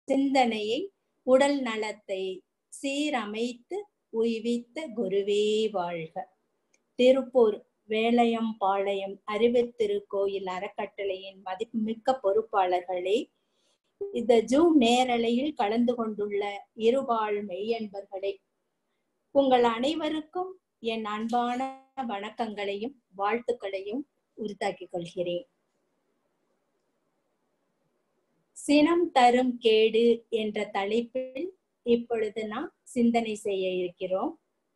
சிந்தனையை உடல் நலத்தை சீரமைத்து உய்வித்த குருவே வாழ்க திருப்பூர் வேலையம்பாளையம் அறிவுத்திருக்கோயில் அறக்கட்டளையின் மதிப்புமிக்க பொறுப்பாளர்களே இந்த ஜூம் நேரலையில் கலந்து கொண்டுள்ள இருபால் மெய்யன்பர்களே உங்கள் அனைவருக்கும் என் அன்பான வணக்கங்களையும் வாழ்த்துக்களையும் உரித்தாக்கிக் கொள்கிறேன் சினம் தரும் கேடு என்ற தலைப்பில் இப்பொழுது நாம் சிந்தனை செய்ய இருக்கிறோம்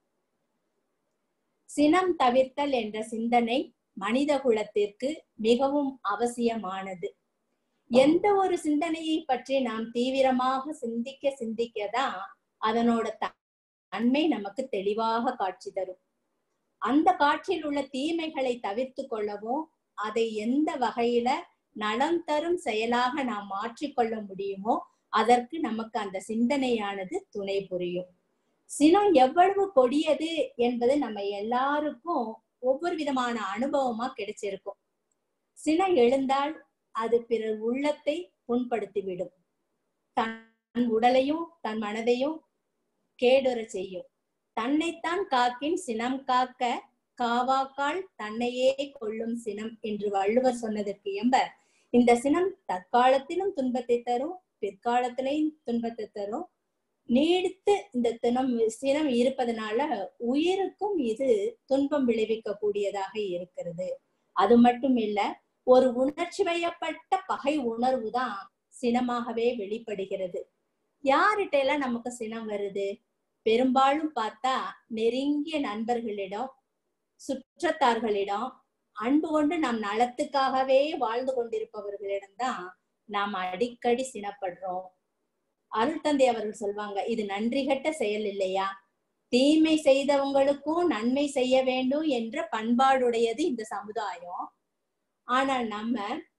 சினம் தவிர்த்தல் என்ற சிந்தனை மனித குலத்திற்கு மிகவும் அவசியமானது எந்த ஒரு சிந்தனையை பற்றி நாம் தீவிரமாக சிந்திக்க சிந்திக்கதான் அதனோட தன்மை நமக்கு தெளிவாக காட்சி தரும் அந்த காட்சியில் உள்ள தீமைகளை தவிர்த்து கொள்ளவும் அதை எந்த வகையில நலம் தரும் செயலாக நாம் மாற்றிக்கொள்ள முடியுமோ அதற்கு நமக்கு அந்த சிந்தனையானது துணை புரியும் சினம் எவ்வளவு கொடியது என்பது நம்ம எல்லாருக்கும் ஒவ்வொரு விதமான அனுபவமா கிடைச்சிருக்கும் சினம் எழுந்தால் அது பிறர் உள்ளத்தை புண்படுத்திவிடும் தன் உடலையும் தன் மனதையும் கேடுற செய்யும் தன்னைத்தான் காக்கின் சினம் காக்க காவாக்கால் தன்னையே கொள்ளும் சினம் என்று வள்ளுவர் சொன்னதற்கு எம்ப இந்த சினம் தற்காலத்திலும் துன்பத்தை தரும் பிற்காலத்திலையும் துன்பத்தை தரும் நீடித்து இந்த தினம் சினம் இருப்பதனால உயிருக்கும் இது துன்பம் விளைவிக்க கூடியதாக இருக்கிறது அது மட்டும் இல்ல ஒரு உணர்ச்சி வயப்பட்ட பகை உணர்வு தான் சினமாகவே வெளிப்படுகிறது யார்கிட்ட எல்லாம் நமக்கு சினம் வருது பெரும்பாலும் பார்த்தா நெருங்கிய நண்பர்களிடம் சுற்றத்தார்களிடம் அன்பு கொண்டு நம் நலத்துக்காகவே வாழ்ந்து கொண்டிருப்பவர்களிடம்தான் நாம் அடிக்கடி சினப்படுறோம் அருள் தந்தை அவர்கள் சொல்வாங்க இது நன்றி கட்ட செயல் இல்லையா தீமை செய்தவங்களுக்கும் நன்மை செய்ய வேண்டும் என்ற பண்பாடுடையது இந்த சமுதாயம் ஆனால் நம்ம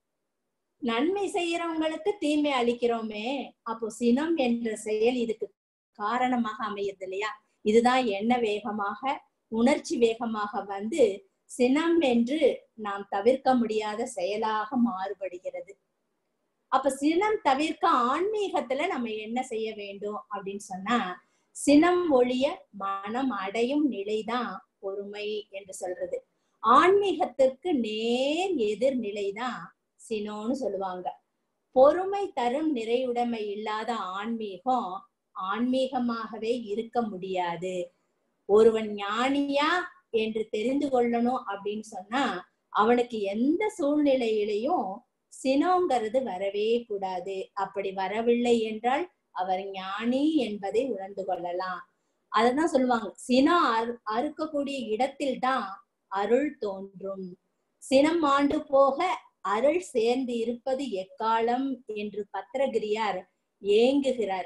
நன்மை செய்யறவங்களுக்கு தீமை அளிக்கிறோமே அப்போ சினம் என்ற செயல் இதுக்கு காரணமாக அமையுது இல்லையா இதுதான் என்ன வேகமாக உணர்ச்சி வேகமாக வந்து சினம் என்று நாம் தவிர்க்க முடியாத செயலாக மாறுபடுகிறது அப்ப சினம் தவிர்க்க ஆன்மீகத்துல நம்ம என்ன செய்ய வேண்டும் அப்படின்னு சொன்னா சினம் ஒழிய மனம் அடையும் நிலைதான் பொறுமை என்று சொல்றது ஆன்மீகத்திற்கு நேர் எதிர் நிலைதான் சினோன்னு சொல்லுவாங்க பொறுமை தரும் நிறையுடைமை இல்லாத ஆன்மீகம் ஆன்மீகமாகவே இருக்க முடியாது ஒருவன் ஞானியா என்று தெரிந்து கொள்ளணும் அப்படின்னு சொன்னா அவனுக்கு எந்த சூழ்நிலையிலையும் சினோங்கிறது வரவே கூடாது அப்படி வரவில்லை என்றால் அவர் ஞானி என்பதை உணர்ந்து கொள்ளலாம் அததான் சொல்லுவாங்க சினம் அறு அறுக்கக்கூடிய இடத்தில் தான் அருள் தோன்றும் சினம் ஆண்டு போக அருள் சேர்ந்து இருப்பது எக்காலம் என்று பத்திரகிரியார் ஏங்குகிறார்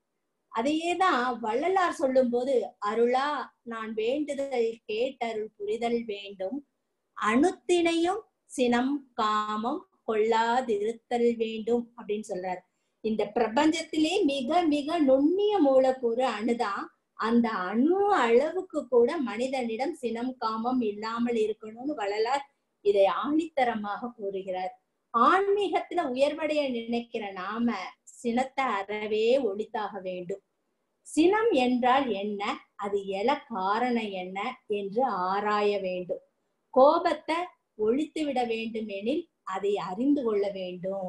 அதையேதான் வள்ளலார் சொல்லும் போது அருளா நான் வேண்டுதல் கேட்டருள் புரிதல் வேண்டும் அணுத்தினையும் சினம் காமம் கொள்ளாதிருத்தல் வேண்டும் அப்படின்னு சொல்றாரு இந்த பிரபஞ்சத்திலே மிக மிக நுண்ணிய மூலக்கூறு அணுதான் அந்த அணு அளவுக்கு கூட மனிதனிடம் சினம் காமம் இல்லாமல் இருக்கணும்னு வள்ளலார் இதை ஆணித்தரமாக கூறுகிறார் ஆன்மீகத்துல உயர்வடைய நினைக்கிற நாம சினத்தை அறவே ஒழித்தாக வேண்டும் சினம் என்றால் என்ன அது எல காரணம் என்ன என்று ஆராய வேண்டும் கோபத்தை ஒழித்து விட வேண்டும் எனில் அதை அறிந்து கொள்ள வேண்டும்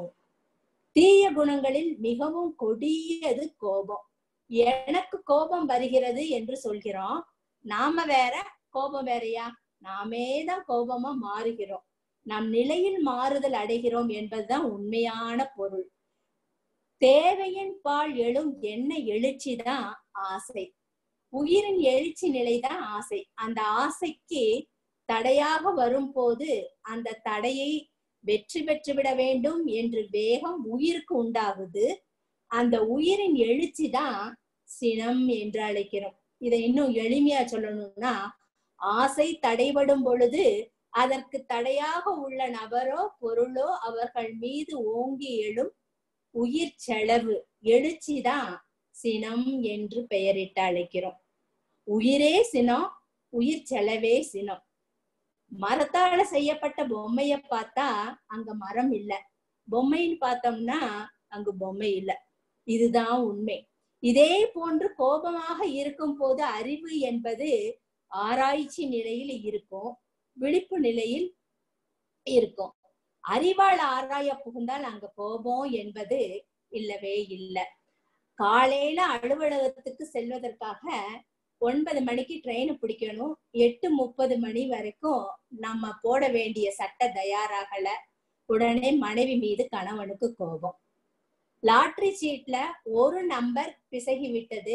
தீய குணங்களில் மிகவும் கொடியது கோபம் எனக்கு கோபம் வருகிறது என்று சொல்கிறோம் நாம வேற கோபம் வேறையா நாமே தான் கோபமா மாறுகிறோம் நம் நிலையில் மாறுதல் அடைகிறோம் என்பதுதான் உண்மையான பொருள் தேவையின் பால் எழும் என்ன எழுச்சி தான் ஆசை உயிரின் எழுச்சி நிலைதான் ஆசை அந்த ஆசைக்கு தடையாக வரும்போது அந்த தடையை வெற்றி பெற்று விட வேண்டும் என்று வேகம் உயிருக்கு உண்டாகுது அந்த உயிரின் எழுச்சி தான் சினம் என்று அழைக்கிறோம் இதை இன்னும் எளிமையா சொல்லணும்னா ஆசை தடைபடும் பொழுது அதற்கு தடையாக உள்ள நபரோ பொருளோ அவர்கள் மீது ஓங்கி எழும் உயிர் செலவு எழுச்சிதான் சினம் என்று பெயரிட்டு அழைக்கிறோம் உயிரே சினம் உயிர் செலவே சினம் மரத்தால செய்யப்பட்ட பொம்மைய பார்த்தா அங்க மரம் இல்ல பொம்மைன்னு பார்த்தோம்னா அங்கு பொம்மை இல்ல இதுதான் உண்மை இதே போன்று கோபமாக இருக்கும் போது அறிவு என்பது ஆராய்ச்சி நிலையில் இருக்கும் விழிப்பு நிலையில் இருக்கும் அறிவால் ஆராய புகுந்தால் அங்க கோபம் என்பது இல்லவே இல்லை காலையில அலுவலகத்துக்கு செல்வதற்காக ஒன்பது மணிக்கு ட்ரெயின் பிடிக்கணும் எட்டு முப்பது மணி வரைக்கும் நம்ம போட வேண்டிய சட்டை தயாராகல உடனே மனைவி மீது கணவனுக்கு கோபம் லாட்ரி சீட்ல ஒரு நம்பர் பிசகி விட்டது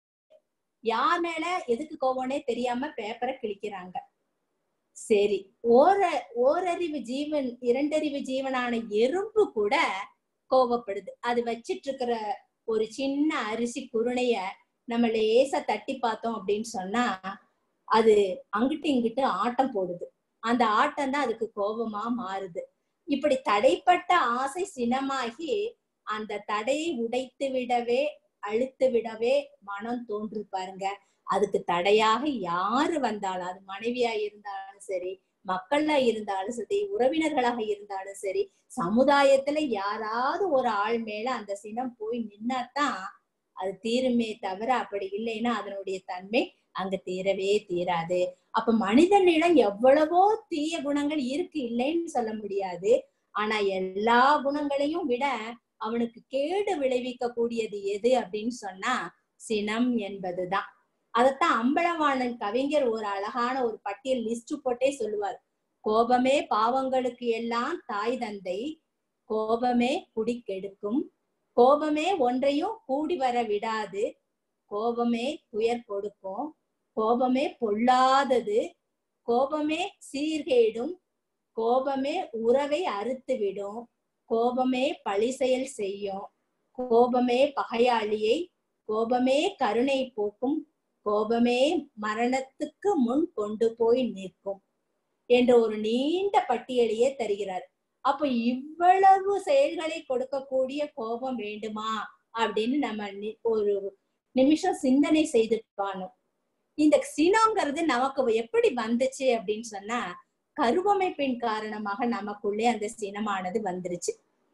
யார் மேல எதுக்கு கோபம்னே தெரியாம பேப்பரை கிழிக்கிறாங்க சரி ஓர ஓரறிவு ஜீவன் இரண்டறிவு ஜீவனான எறும்பு கூட கோபப்படுது அது வச்சிட்டு இருக்கிற ஒரு சின்ன அரிசி குருணைய நம்ம லேசா தட்டி பார்த்தோம் அப்படின்னு சொன்னா அது அங்கிட்டு இங்கிட்டு ஆட்டம் போடுது அந்த ஆட்டம் தான் அதுக்கு கோபமா மாறுது இப்படி தடைப்பட்ட ஆசை சினமாகி அந்த தடையை உடைத்து விடவே அழுத்து விடவே மனம் தோன்று பாருங்க அதுக்கு தடையாக யாரு வந்தாலும் அது மனைவியா இருந்தாலும் சரி மக்களா இருந்தாலும் சரி உறவினர்களாக இருந்தாலும் சரி சமுதாயத்துல யாராவது ஒரு ஆள் மேல அந்த சினம் போய் நின்னாதான் அது தீருமே தவிர அப்படி இல்லைன்னா அதனுடைய தன்மை அங்க தீரவே தீராது அப்ப மனிதனிடம் எவ்வளவோ தீய குணங்கள் இருக்கு இல்லைன்னு சொல்ல முடியாது ஆனா எல்லா குணங்களையும் விட அவனுக்கு கேடு விளைவிக்க கூடியது எது அப்படின்னு சொன்னா சினம் என்பதுதான் அதத்தான் அம்பலவாணன் கவிஞர் ஒரு அழகான ஒரு பட்டியல் லிஸ்ட் போட்டே சொல்லுவார் கோபமே பாவங்களுக்கு எல்லாம் தாய் தந்தை கோபமே குடிக்கெடுக்கும் கோபமே ஒன்றையும் கூடி வர விடாது கோபமே துயர் கொடுக்கும் கோபமே பொல்லாதது கோபமே சீர்கேடும் கோபமே உறவை அறுத்து விடும் கோபமே பழி செயல் செய்யும் கோபமே பகையாளியை கோபமே கருணை போக்கும் கோபமே மரணத்துக்கு முன் கொண்டு போய் நிற்கும் என்ற ஒரு நீண்ட பட்டியலையே தருகிறார் அப்ப இவ்வளவு செயல்களை கொடுக்கக்கூடிய கோபம் வேண்டுமா அப்படின்னு நம்ம ஒரு நிமிஷம் சிந்தனை செய்து பானோம் இந்த சினங்கிறது நமக்கு எப்படி வந்துச்சு அப்படின்னு சொன்னா கருவமைப்பின் காரணமாக நமக்குள்ளே அந்த சினமானது வந்துருச்சு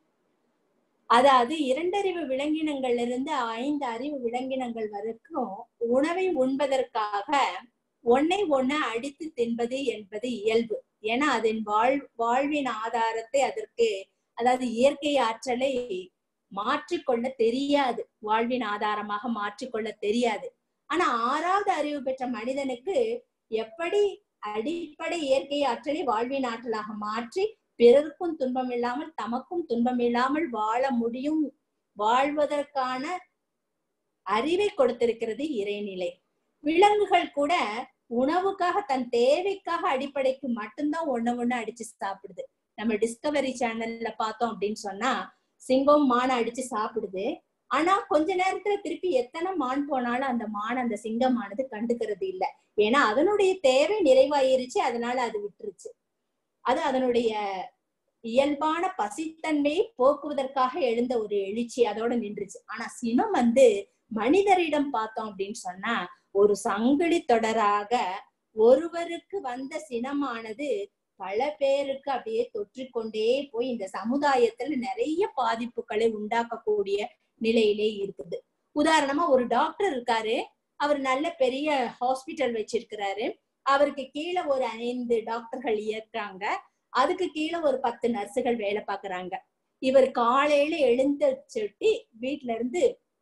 அதாவது இரண்டறிவு விலங்கினங்கள்ல இருந்து ஐந்து அறிவு விலங்கினங்கள் வரைக்கும் உணவை உண்பதற்காக ஒன்னை ஒன்ன அடித்து தின்பது என்பது இயல்பு ஏன்னா அதன் வாழ் வாழ்வின் ஆதாரத்தை அதற்கு அதாவது இயற்கை ஆற்றலை மாற்றிக்கொள்ள தெரியாது வாழ்வின் ஆதாரமாக மாற்றிக்கொள்ள தெரியாது ஆனா ஆறாவது அறிவு பெற்ற மனிதனுக்கு எப்படி அடிப்படை இயற்கை ஆற்றலை வாழ்வின் ஆற்றலாக மாற்றி பிறருக்கும் துன்பம் இல்லாமல் தமக்கும் துன்பம் இல்லாமல் வாழ முடியும் வாழ்வதற்கான அறிவை கொடுத்திருக்கிறது இறைநிலை விலங்குகள் கூட உணவுக்காக தன் தேவைக்காக அடிப்படைக்கு மட்டும்தான் ஒண்ணு ஒண்ணு அடிச்சு சாப்பிடுது நம்ம டிஸ்கவரி சேனல்ல பார்த்தோம் அப்படின்னு சொன்னா சிங்கம் மானை அடிச்சு சாப்பிடுது ஆனா கொஞ்ச நேரத்துல திருப்பி எத்தனை மான் போனாலும் அந்த மான் அந்த சிங்கமானது கண்டுக்கிறது இல்லை ஏன்னா அதனுடைய தேவை நிறைவாயிருச்சு அதனால அது விட்டுருச்சு அது அதனுடைய இயல்பான பசித்தன்மையை போக்குவதற்காக எழுந்த ஒரு எழுச்சி அதோட நின்றுச்சு ஆனா சினம் வந்து மனிதரிடம் பார்த்தோம் அப்படின்னு சொன்னா ஒரு சங்கிலி தொடராக ஒருவருக்கு வந்த சினமானது பல பேருக்கு அப்படியே தொற்றிக்கொண்டே போய் இந்த சமுதாயத்துல நிறைய பாதிப்புகளை உண்டாக்கக்கூடிய நிலையிலே இருக்குது உதாரணமா ஒரு டாக்டர் இருக்காரு அவர் நல்ல பெரிய ஹாஸ்பிட்டல் வச்சிருக்கிறாரு அவருக்கு கீழே ஒரு ஐந்து டாக்டர்கள் இயக்குறாங்க அதுக்கு கீழே ஒரு பத்து நர்ஸுகள் வேலை பாக்குறாங்க இவர் காலையில எழுந்திருச்சுட்டு வீட்டுல இருந்து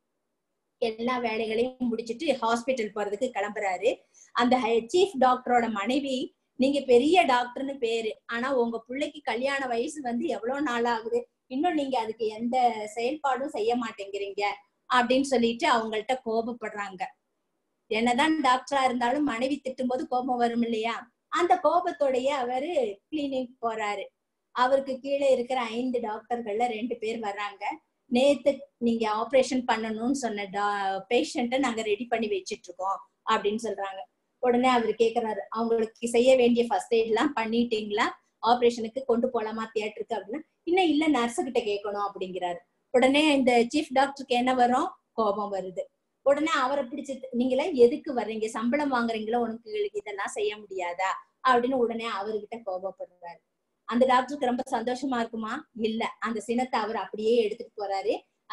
எல்லா வேலைகளையும் முடிச்சிட்டு ஹாஸ்பிட்டல் போறதுக்கு கிளம்புறாரு அந்த சீஃப் டாக்டரோட மனைவி நீங்க பெரிய டாக்டர்னு பேரு ஆனா உங்க பிள்ளைக்கு கல்யாண வயசு வந்து எவ்வளவு நாள் ஆகுது இன்னும் நீங்க அதுக்கு எந்த செயல்பாடும் செய்ய மாட்டேங்கிறீங்க அப்படின்னு சொல்லிட்டு அவங்கள்ட்ட கோபப்படுறாங்க என்னதான் டாக்டரா இருந்தாலும் மனைவி திட்டும் போது கோபம் வரும் இல்லையா அந்த கோபத்தோடைய அவரு கிளினிக் போறாரு அவருக்கு கீழே இருக்கிற ஐந்து டாக்டர்கள்ல ரெண்டு பேர் வர்றாங்க நேத்து நீங்க ஆபரேஷன் பண்ணணும்னு சொன்ன டா பேஷண்ட்டை நாங்க ரெடி பண்ணி வச்சிட்டு இருக்கோம் அப்படின்னு சொல்றாங்க உடனே அவர் கேக்குறாரு அவங்களுக்கு செய்ய வேண்டிய ஃபர்ஸ்ட் எய்ட் எல்லாம் பண்ணிட்டீங்களா ஆபரேஷனுக்கு கொண்டு போலாமா தியேட்டருக்கு அப்படின்னா இன்னும் இல்ல நர்ஸு கிட்ட கேட்கணும் அப்படிங்கிறாரு உடனே இந்த சீஃப் டாக்டருக்கு என்ன வரும் கோபம் வருது உடனே அவரை பிடிச்சு நீங்களே எதுக்கு வர்றீங்க சம்பளம் வாங்குறீங்களோ உனக்கு இதெல்லாம் செய்ய முடியாதா அப்படின்னு உடனே அவர்கிட்ட கோபப்படுறாரு அந்த டாக்டருக்கு ரொம்ப சந்தோஷமா இருக்குமா இல்ல அந்த சினத்தை அவர் அப்படியே எடுத்துட்டு போறாரு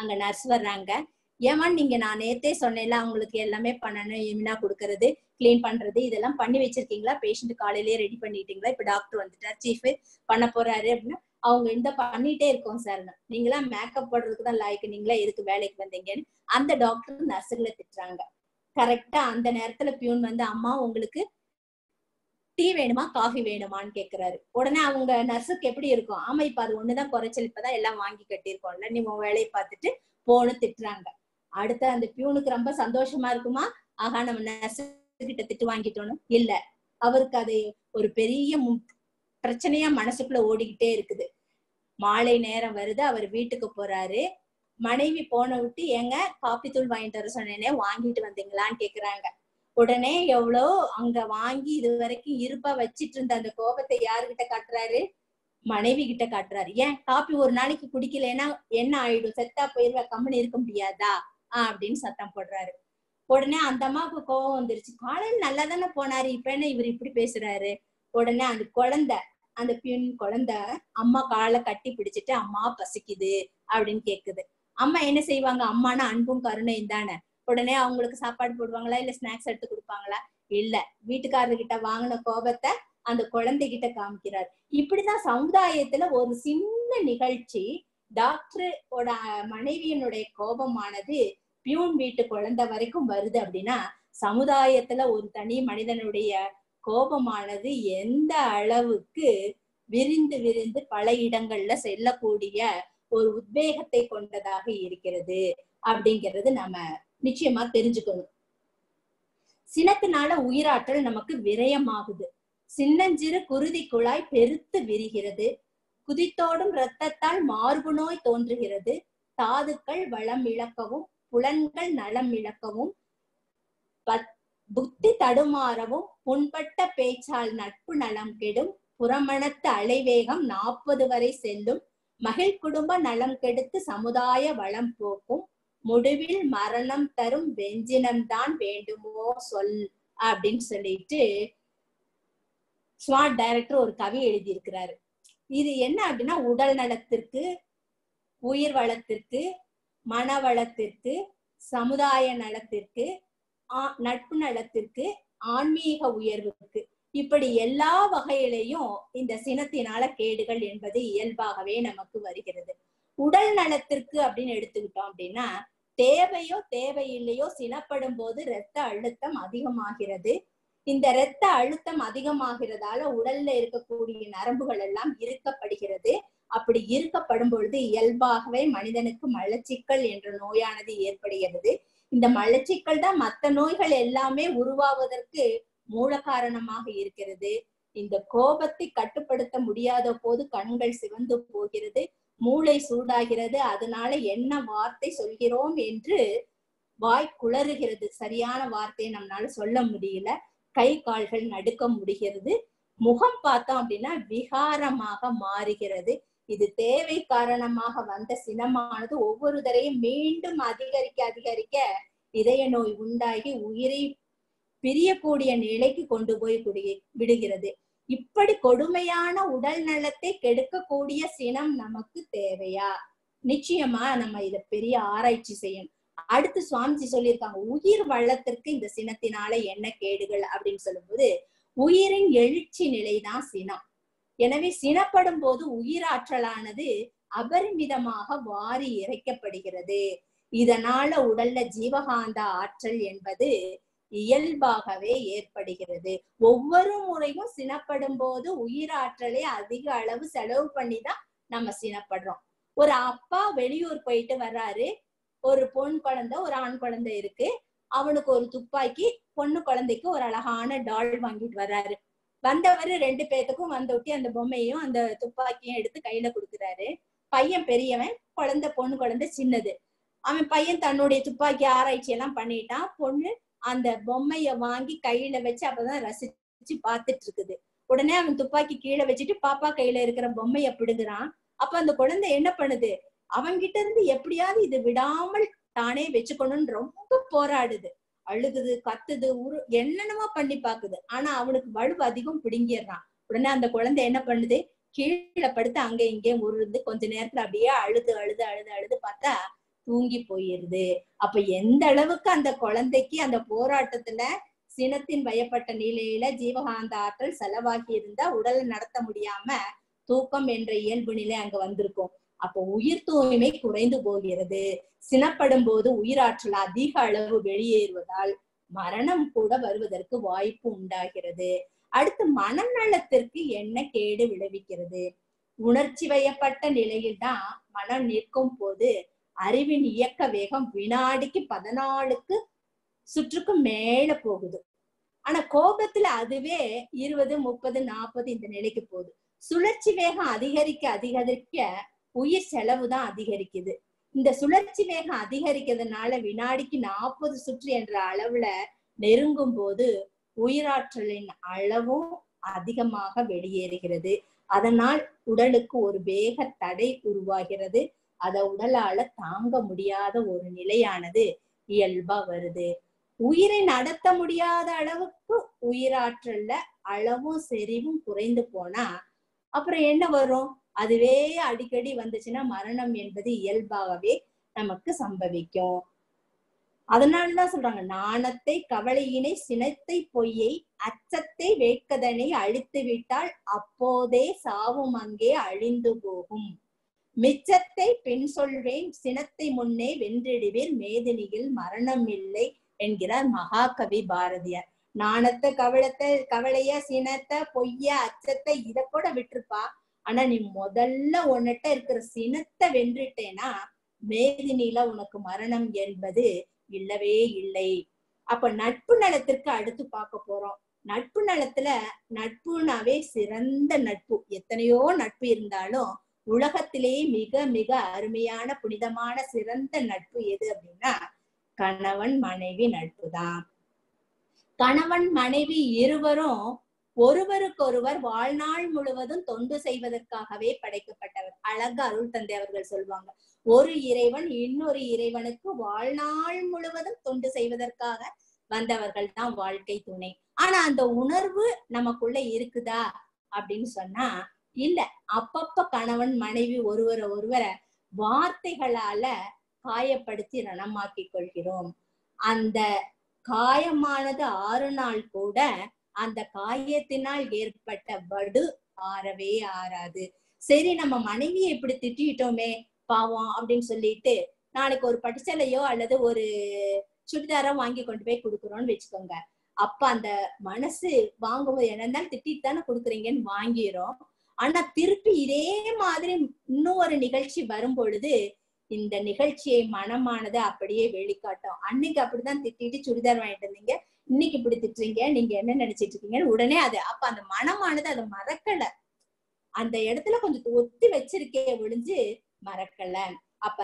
அங்க நர்ஸ் வர்றாங்க ஏமா நீங்க நான் நேத்தே சொன்னேன்ல அவங்களுக்கு எல்லாமே பண்ணணும் இம்னா கொடுக்கறது கிளீன் பண்றது இதெல்லாம் பண்ணி வச்சிருக்கீங்களா பேஷண்ட் காலையிலேயே ரெடி பண்ணிட்டீங்களா இப்ப டாக்டர் வந்துட்டார் சீஃப் பண்ண போறாரு அப்படின்னா அவங்க இந்த பண்ணிட்டே இருக்கோம் சார் நீங்களா மேக்கப் போடுறதுக்கு தான் லாய்க்கு நீங்களா எதுக்கு வேலைக்கு வந்தீங்கன்னு அந்த டாக்டர் நர்ஸுகளை திட்டுறாங்க கரெக்டா அந்த நேரத்துல பியூன் வந்து அம்மா உங்களுக்கு டீ வேணுமா காஃபி வேணுமான்னு கேக்குறாரு உடனே அவங்க நர்ஸுக்கு எப்படி இருக்கும் ஆமா இப்ப அது ஒண்ணுதான் குறைச்சல் இப்பதான் எல்லாம் வாங்கி கட்டியிருக்கோம்ல நீ உன் வேலையை பார்த்துட்டு போன்னு திட்டுறாங்க அடுத்த அந்த பியூனுக்கு ரொம்ப சந்தோஷமா இருக்குமா ஆகா நம்ம நர்ஸ் கிட்ட திட்டு வாங்கிட்டோன்னு இல்ல அவருக்கு அது ஒரு பெரிய பிரச்சனையா மனசுக்குள்ள ஓடிக்கிட்டே இருக்குது மாலை நேரம் வருது அவர் வீட்டுக்கு போறாரு மனைவி போன விட்டு ஏங்க காப்பி தூள் வாங்கிட்டு வர சொன்னேனே வாங்கிட்டு வந்தீங்களான்னு கேக்குறாங்க உடனே எவ்வளோ அங்க வாங்கி இது வரைக்கும் இருப்பா வச்சிட்டு இருந்த அந்த கோபத்தை யாருகிட்ட காட்டுறாரு மனைவி கிட்ட காட்டுறாரு ஏன் காப்பி ஒரு நாளைக்கு குடிக்கலைன்னா என்ன ஆயிடும் செத்தா போயிருவா கம்முன்னு இருக்க முடியாதா ஆஹ் அப்படின்னு சத்தம் போடுறாரு உடனே அந்த அம்மாவுக்கு கோவம் வந்துருச்சு காலையில் நல்லா தானே போனாரு இப்ப என்ன இவர் இப்படி பேசுறாரு உடனே அந்த குழந்தை அந்த பின் குழந்தை அம்மா காலை கட்டி பிடிச்சிட்டு அம்மா பசிக்குது அப்படின்னு கேக்குது அம்மா என்ன செய்வாங்க அம்மானா அன்பும் கருணையும் தானே உடனே அவங்களுக்கு சாப்பாடு போடுவாங்களா இல்ல ஸ்நாக்ஸ் எடுத்து கொடுப்பாங்களா இல்ல வீட்டுக்காரர்கிட்ட வாங்கின கோபத்தை அந்த குழந்தைகிட்ட காமிக்கிறார் இப்படிதான் சமுதாயத்துல ஒரு சின்ன நிகழ்ச்சி டாக்டரோட மனைவியினுடைய கோபமானது பியூன் வீட்டு குழந்தை வரைக்கும் வருது அப்படின்னா சமுதாயத்துல ஒரு தனி மனிதனுடைய கோபமானது எந்த அளவுக்கு விரிந்து விரிந்து பல இடங்கள்ல செல்லக்கூடிய ஒரு உத்வேகத்தை கொண்டதாக இருக்கிறது அப்படிங்கிறது நம்ம நிச்சயமா தெரிஞ்சுக்கணும் சினத்தினால உயிராற்றல் நமக்கு விரயமாகுது சின்னஞ்சிறு குருதி குழாய் பெருத்து விரிகிறது குதித்தோடும் இரத்தத்தால் மார்பு நோய் தோன்றுகிறது தாதுக்கள் வளம் இழக்கவும் புலன்கள் நலம் இழக்கவும் புத்தி தடுமாறவும் புண்பட்ட பேச்சால் நட்பு நலம் கெடும் புறமணத்து அலைவேகம் நாற்பது வரை செல்லும் மகிழ் குடும்ப நலம் கெடுத்து சமுதாய வளம் போக்கும் முடிவில் மரணம் தரும் வெஞ்சினம்தான் வேண்டுமோ சொல் அப்படின்னு சொல்லிட்டு ஸ்மார்ட் டைரக்டர் ஒரு கவி எழுதியிருக்கிறாரு இது என்ன அப்படின்னா உடல் நலத்திற்கு உயிர் வளத்திற்கு மன வளத்திற்கு சமுதாய நலத்திற்கு நட்பு நலத்திற்கு ஆன்மீக உயர்வுக்கு இப்படி எல்லா வகையிலையும் இந்த சினத்தினால கேடுகள் என்பது இயல்பாகவே நமக்கு வருகிறது உடல் நலத்திற்கு அப்படின்னு எடுத்துக்கிட்டோம் அப்படின்னா தேவையோ தேவையில்லையோ சினப்படும் போது இரத்த அழுத்தம் அதிகமாகிறது இந்த இரத்த அழுத்தம் அதிகமாகிறதால உடல்ல இருக்கக்கூடிய நரம்புகள் எல்லாம் இருக்கப்படுகிறது அப்படி இருக்கப்படும் பொழுது இயல்பாகவே மனிதனுக்கு மலச்சிக்கல் என்ற நோயானது ஏற்படுகிறது இந்த மலச்சிக்கல் தான் மற்ற நோய்கள் எல்லாமே உருவாவதற்கு மூல காரணமாக இருக்கிறது இந்த கோபத்தை கட்டுப்படுத்த முடியாத போது கண்கள் சிவந்து போகிறது மூளை சூடாகிறது அதனால என்ன வார்த்தை சொல்கிறோம் என்று வாய் குளறுகிறது சரியான வார்த்தையை நம்மளால சொல்ல முடியல கை கால்கள் நடுக்க முடிகிறது முகம் பார்த்தோம் அப்படின்னா விகாரமாக மாறுகிறது இது தேவை காரணமாக வந்த சினமானது ஒவ்வொரு தரையும் மீண்டும் அதிகரிக்க அதிகரிக்க இதய நோய் உண்டாகி உயிரை பிரியக்கூடிய நிலைக்கு கொண்டு போய் விடுகிறது இப்படி கொடுமையான உடல் நலத்தை கெடுக்கக்கூடிய சினம் நமக்கு தேவையா நிச்சயமா நம்ம இத பெரிய ஆராய்ச்சி செய்யணும் அடுத்து சுவாமிஜி சொல்லியிருக்காங்க உயிர் வளத்திற்கு இந்த சினத்தினால என்ன கேடுகள் அப்படின்னு சொல்லும்போது உயிரின் எழுச்சி நிலைதான் சினம் எனவே சினப்படும் போது உயிராற்றலானது அபரிமிதமாக வாரி இறைக்கப்படுகிறது இதனால உடல்ல ஜீவகாந்த ஆற்றல் என்பது இயல்பாகவே ஏற்படுகிறது ஒவ்வொரு முறையும் சினப்படும் போது உயிராற்றலை அதிக அளவு செலவு பண்ணி தான் நம்ம சினப்படுறோம் ஒரு அப்பா வெளியூர் போயிட்டு வர்றாரு ஒரு பொன் குழந்தை ஒரு ஆண் குழந்தை இருக்கு அவனுக்கு ஒரு துப்பாக்கி பொண்ணு குழந்தைக்கு ஒரு அழகான டால் வாங்கிட்டு வர்றாரு வந்தவர் ரெண்டு பேர்த்துக்கும் வந்த ஒட்டி அந்த பொம்மையும் அந்த துப்பாக்கியும் எடுத்து கையில கொடுக்குறாரு பையன் பெரியவன் குழந்தை பொண்ணு குழந்தை சின்னது அவன் பையன் தன்னுடைய துப்பாக்கி ஆராய்ச்சி எல்லாம் பண்ணிட்டான் பொண்ணு அந்த பொம்மைய வாங்கி கையில வச்சு அப்பதான் ரசிச்சு பார்த்துட்டு இருக்குது உடனே அவன் துப்பாக்கி கீழே வச்சுட்டு பாப்பா கையில இருக்கிற பொம்மைய பிடுங்குறான் அப்ப அந்த குழந்தை என்ன பண்ணுது அவன்கிட்ட இருந்து எப்படியாவது இது விடாமல் தானே வச்சுக்கணும்னு ரொம்ப போராடுது அழுகுது கத்துது உரு என்னென்னமோ பண்ணி பாக்குது ஆனா அவனுக்கு வலுவு அதிகம் பிடுங்கிடுறான் உடனே அந்த குழந்தை என்ன பண்ணுது கீழே படுத்து அங்க இங்கே உருது கொஞ்ச நேரத்துல அப்படியே அழுது அழுது அழுது அழுது பார்த்தா தூங்கி போயிருது அப்ப எந்த அளவுக்கு அந்த குழந்தைக்கு அந்த போராட்டத்துல சினத்தின் பயப்பட்ட நிலையில ஜீவகாந்த ஆற்றல் செலவாகி இருந்தா உடலை நடத்த முடியாம தூக்கம் என்ற இயல்பு நிலை அங்க வந்திருக்கும் அப்போ உயிர் தூய்மை குறைந்து போகிறது சினப்படும் போது உயிராற்றல் அதிக அளவு வெளியேறுவதால் மரணம் கூட வருவதற்கு வாய்ப்பு உண்டாகிறது அடுத்து மனநலத்திற்கு என்ன கேடு விளைவிக்கிறது உணர்ச்சி வயப்பட்ட நிலையில்தான் மனம் நிற்கும் போது அறிவின் இயக்க வேகம் வினாடிக்கு பதினாலுக்கு சுற்றுக்கு மேல போகுது ஆனா கோபத்துல அதுவே இருபது முப்பது நாற்பது இந்த நிலைக்கு போகுது சுழற்சி வேகம் அதிகரிக்க அதிகரிக்க உயிர் செலவு தான் அதிகரிக்குது இந்த சுழற்சி வேகம் அதிகரிக்கிறதுனால வினாடிக்கு நாற்பது சுற்று என்ற அளவுல நெருங்கும் போது உயிராற்றலின் அளவும் அதிகமாக வெளியேறுகிறது அதனால் உடலுக்கு ஒரு வேக தடை உருவாகிறது அத உடலால தாங்க முடியாத ஒரு நிலையானது இயல்பா வருது உயிரை நடத்த முடியாத அளவுக்கு உயிராற்றல்ல அளவும் செறிவும் குறைந்து போனா அப்புறம் என்ன வரும் அதுவே அடிக்கடி வந்துச்சுன்னா மரணம் என்பது இயல்பாகவே நமக்கு சம்பவிக்கும் அதனாலதான் சொல்றாங்க நாணத்தை கவலையினை சினத்தை பொய்யை அச்சத்தை வேட்கதனை அழித்து விட்டால் அப்போதே சாவும் அங்கே அழிந்து போகும் மிச்சத்தை பின் சொல்வேன் சினத்தை முன்னே வென்றிடுவீர் மேதினியில் மரணம் இல்லை என்கிறார் மகாகவி பாரதியார் நாணத்தை கவலத்தை கவலைய சினத்தை பொய்ய அச்சத்தை இத கூட விட்டுருப்பா ஆனா நீ முதல்ல உன்னிட்ட இருக்கிற சினத்தை வென்றுட்டேனா மேதினில உனக்கு மரணம் என்பது இல்லவே இல்லை அப்ப நட்பு நலத்திற்கு அடுத்து பார்க்க போறோம் நட்பு நலத்துல நட்புனாவே சிறந்த நட்பு எத்தனையோ நட்பு இருந்தாலும் உலகத்திலேயே மிக மிக அருமையான புனிதமான சிறந்த நட்பு எது அப்படின்னா கணவன் மனைவி நட்பு தான் கணவன் மனைவி இருவரும் ஒருவருக்கொருவர் வாழ்நாள் முழுவதும் தொண்டு செய்வதற்காகவே படைக்கப்பட்டவர் அழகா அருள் தந்தை அவர்கள் சொல்லுவாங்க ஒரு இறைவன் இன்னொரு இறைவனுக்கு வாழ்நாள் முழுவதும் தொண்டு செய்வதற்காக வந்தவர்கள் தான் வாழ்க்கை துணை ஆனா அந்த உணர்வு நமக்குள்ள இருக்குதா அப்படின்னு சொன்னா இல்ல அப்பப்ப கணவன் மனைவி ஒருவரை ஒருவரை வார்த்தைகளால காயப்படுத்தி ரணமாக்கி கொள்கிறோம் அந்த காயமானது ஆறு நாள் கூட அந்த காயத்தினால் ஏற்பட்ட வடு ஆறவே ஆறாது சரி நம்ம மனைவியை இப்படி திட்டிட்டோமே பாவம் அப்படின்னு சொல்லிட்டு நாளைக்கு ஒரு பட்டுச்சலையோ அல்லது ஒரு சுடிதாரோ வாங்கி கொண்டு போய் கொடுக்குறோம்னு வச்சுக்கோங்க அப்ப அந்த மனசு வாங்கும்போது என்னன்னா திட்டிட்டு தானே கொடுக்குறீங்கன்னு வாங்கிரும் ஆனா திருப்பி இதே மாதிரி இன்னும் ஒரு நிகழ்ச்சி வரும் பொழுது இந்த நிகழ்ச்சியை மனமானது அப்படியே வெளிக்காட்டும் அன்னைக்கு அப்படிதான் திட்டிட்டு சுடிதார் வாங்கிட்டு இருந்தீங்க இன்னைக்கு இப்படி திட்டுறீங்க நீங்க என்ன நினைச்சிட்டு இருக்கீங்கன்னு உடனே அது அப்ப அந்த மனமானது அதை மறக்கல அந்த இடத்துல கொஞ்சம் ஒத்தி வச்சிருக்கே ஒழிஞ்சு மறக்கல அப்ப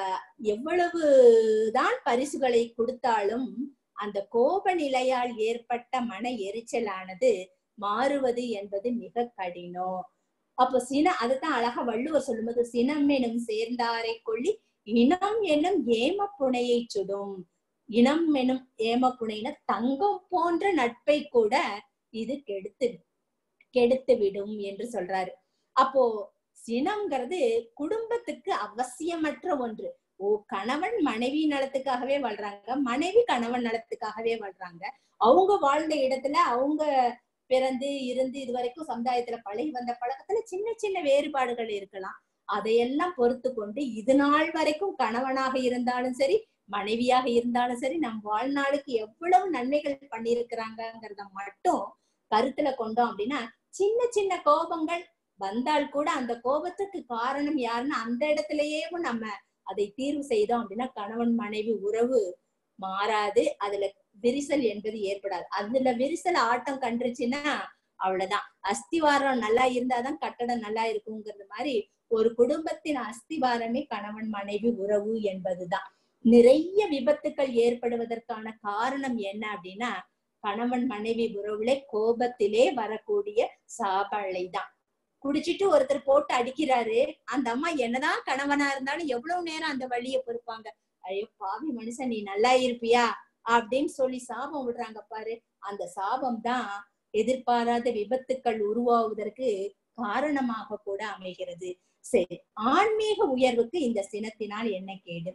எவ்வளவுதான் பரிசுகளை கொடுத்தாலும் அந்த கோப நிலையால் ஏற்பட்ட மன எரிச்சலானது மாறுவது என்பது மிக கடினம் அப்போ சின அதுதான் அழகா வள்ளுவர் சொல்லும்போது சினம் எனும் சேர்ந்தாரை கொள்ளி இனம் எனும் ஏம புனையை சுடும் இனம் எனும் ஏம புனைன தங்கம் போன்ற நட்பை கூட இது கெடுத்து கெடுத்து விடும் என்று சொல்றாரு அப்போ சினம்ங்கிறது குடும்பத்துக்கு அவசியமற்ற ஒன்று ஓ கணவன் மனைவி நலத்துக்காகவே வாழ்றாங்க மனைவி கணவன் நலத்துக்காகவே வாழ்றாங்க அவங்க வாழ்ந்த இடத்துல அவங்க பிறந்து இருந்து இது வரைக்கும் சமுதாயத்துல பழகி வந்த பழக்கத்துல சின்ன சின்ன வேறுபாடுகள் இருக்கலாம் அதையெல்லாம் பொறுத்து கொண்டு இது நாள் வரைக்கும் கணவனாக இருந்தாலும் சரி மனைவியாக இருந்தாலும் சரி நம் வாழ்நாளுக்கு எவ்வளவு நன்மைகள் பண்ணியிருக்கிறாங்கிறத மட்டும் கருத்துல கொண்டோம் அப்படின்னா சின்ன சின்ன கோபங்கள் வந்தால் கூட அந்த கோபத்துக்கு காரணம் யாருன்னு அந்த இடத்துலயே நம்ம அதை தீர்வு செய்தோம் அப்படின்னா கணவன் மனைவி உறவு மாறாது அதுல விரிசல் என்பது ஏற்படாது அதுல விரிசல் ஆட்டம் கண்டுருச்சுன்னா அவ்வளவுதான் அஸ்திவாரம் நல்லா இருந்தாதான் கட்டடம் நல்லா இருக்குங்கிறது மாதிரி ஒரு குடும்பத்தின் அஸ்திவாரமே கணவன் மனைவி உறவு என்பதுதான் நிறைய விபத்துக்கள் ஏற்படுவதற்கான காரணம் என்ன அப்படின்னா கணவன் மனைவி உறவுல கோபத்திலே வரக்கூடிய சாபலை தான் குடிச்சிட்டு ஒருத்தர் போட்டு அடிக்கிறாரு அந்த அம்மா என்னதான் கணவனா இருந்தாலும் எவ்வளவு நேரம் அந்த வழியை பொறுப்பாங்க ஐயோ பாவி மனுஷன் நீ நல்லா இருப்பியா அப்படின்னு சொல்லி சாபம் விடுறாங்க பாரு அந்த சாபம் தான் எதிர்பாராத விபத்துக்கள் உருவாவதற்கு காரணமாக கூட அமைகிறது சரி ஆன்மீக உயர்வுக்கு இந்த சினத்தினால் என்ன கேடு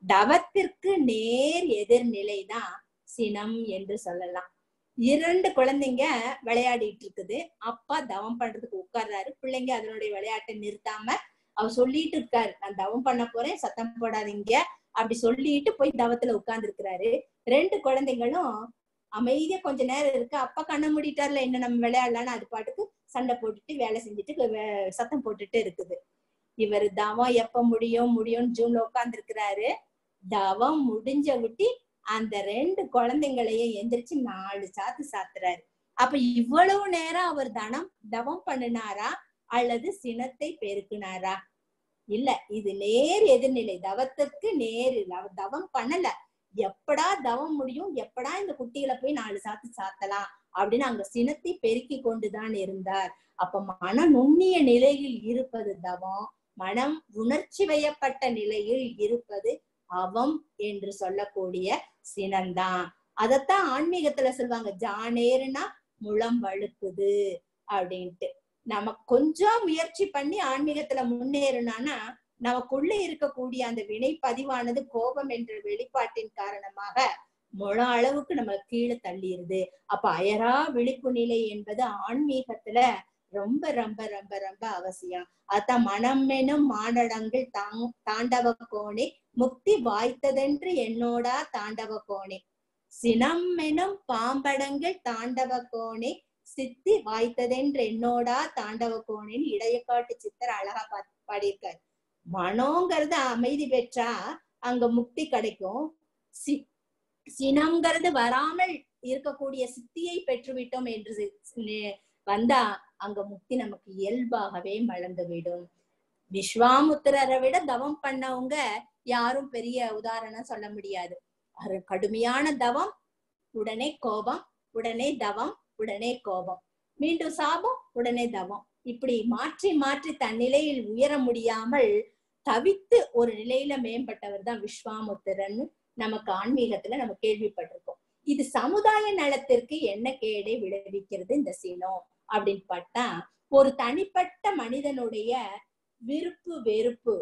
தவத்திற்கு நேர் எதிர்நிலை தான் சினம் என்று சொல்லலாம் இரண்டு குழந்தைங்க விளையாடிட்டு இருக்குது அப்பா தவம் பண்றதுக்கு உட்கார்றாரு பிள்ளைங்க அதனுடைய விளையாட்டை நிறுத்தாம அவர் சொல்லிட்டு இருக்காரு நான் தவம் பண்ண போறேன் சத்தம் போடாதீங்க அப்படி சொல்லிட்டு போய் தவத்துல உட்கார்ந்து இருக்கிறாரு ரெண்டு குழந்தைங்களும் அமைதியா கொஞ்ச நேரம் இருக்கு அப்பா கண்ண மூடிட்டார்ல என்ன நம்ம விளையாடலாம்னு அது பாட்டுக்கு சண்டை போட்டுட்டு வேலை செஞ்சுட்டு வே- சத்தம் போட்டுட்டு இருக்குது இவர் தவம் எப்ப முடியும் முடியும்னு ஜூன்ல உட்கார்ந்து இருக்கிறாரு தவம் முடிஞ்ச விட்டி அந்த ரெண்டு குழந்தைங்களையும் எந்திரிச்சு நாலு சாத்து சாத்துறாரு அப்ப இவ்வளவு நேரம் அவர் தனம் தவம் பண்ணினாரா அல்லது சினத்தை பெருக்கினாரா இல்ல இது நேர் எதிர்நிலை தவத்திற்கு நேர் இல்ல. அவர் தவம் பண்ணல எப்படா தவம் முடியும் எப்படா இந்த குட்டிகளை போய் நாலு சாத்து சாத்தலாம் அப்படின்னு அங்க சினத்தை பெருக்கி கொண்டுதான் இருந்தார் அப்ப மன நுண்ணிய நிலையில் இருப்பது தவம் மனம் உணர்ச்சி வயப்பட்ட நிலையில் இருப்பது அவம் என்று சொல்லக்கூடிய சினம்தான் அதத்தான் ஆன்மீகத்துல சொல்லுவாங்க ஜானேருனா முளம் வழுக்குது அப்படின்ட்டு நம்ம கொஞ்சம் முயற்சி பண்ணி ஆன்மீகத்துல முன்னேறினானா நமக்குள்ள இருக்கக்கூடிய அந்த வினை பதிவானது கோபம் என்ற வெளிப்பாட்டின் காரணமாக முழ அளவுக்கு நம்ம கீழே தள்ளிடுது அப்ப அயரா விழிப்பு நிலை என்பது ஆன்மீகத்துல ரொம்ப ரொம்ப ரொம்ப ரொம்ப அவசியம் அதான் மனம் எனும் மானடங்கள் தாங் தாண்டவ கோணே முக்தி வாய்த்ததென்று என்னோடா தாண்டவ கோணே சினம் எனும் பாம்படங்கள் தாண்டவ கோணே சித்தி வாய்த்ததென்று என்னோடா தாண்டவ கோணின்னு இடையக்காட்டு சித்தர் அழகா பா- பாடியிருக்காரு மனோங்கிறது அமைதி பெற்றா அங்க முக்தி கிடைக்கும் சி சினம்ங்கிறது வராமல் இருக்கக்கூடிய சித்தியை பெற்றுவிட்டோம் என்று சி- நி- வந்தா அங்க முக்தி நமக்கு இயல்பாகவே மலர்ந்துவிடும் விஸ்வாமுத்திரரை விட தவம் பண்ணவங்க யாரும் பெரிய உதாரணம் சொல்ல முடியாது அது கடுமையான தவம் உடனே கோபம் உடனே தவம் உடனே கோபம் மீண்டும் சாபம் உடனே தவம் இப்படி மாற்றி மாற்றி தன் நிலையில் உயர முடியாமல் தவித்து ஒரு நிலையில மேம்பட்டவர் தான் விஸ்வாமுத்திரன் நமக்கு ஆன்மீகத்துல நம்ம கேள்விப்பட்டிருக்கோம் இது சமுதாய நலத்திற்கு என்ன கேடை விளைவிக்கிறது இந்த சினம் அப்படின்னு பார்த்தா ஒரு தனிப்பட்ட மனிதனுடைய விருப்பு வெறுப்பு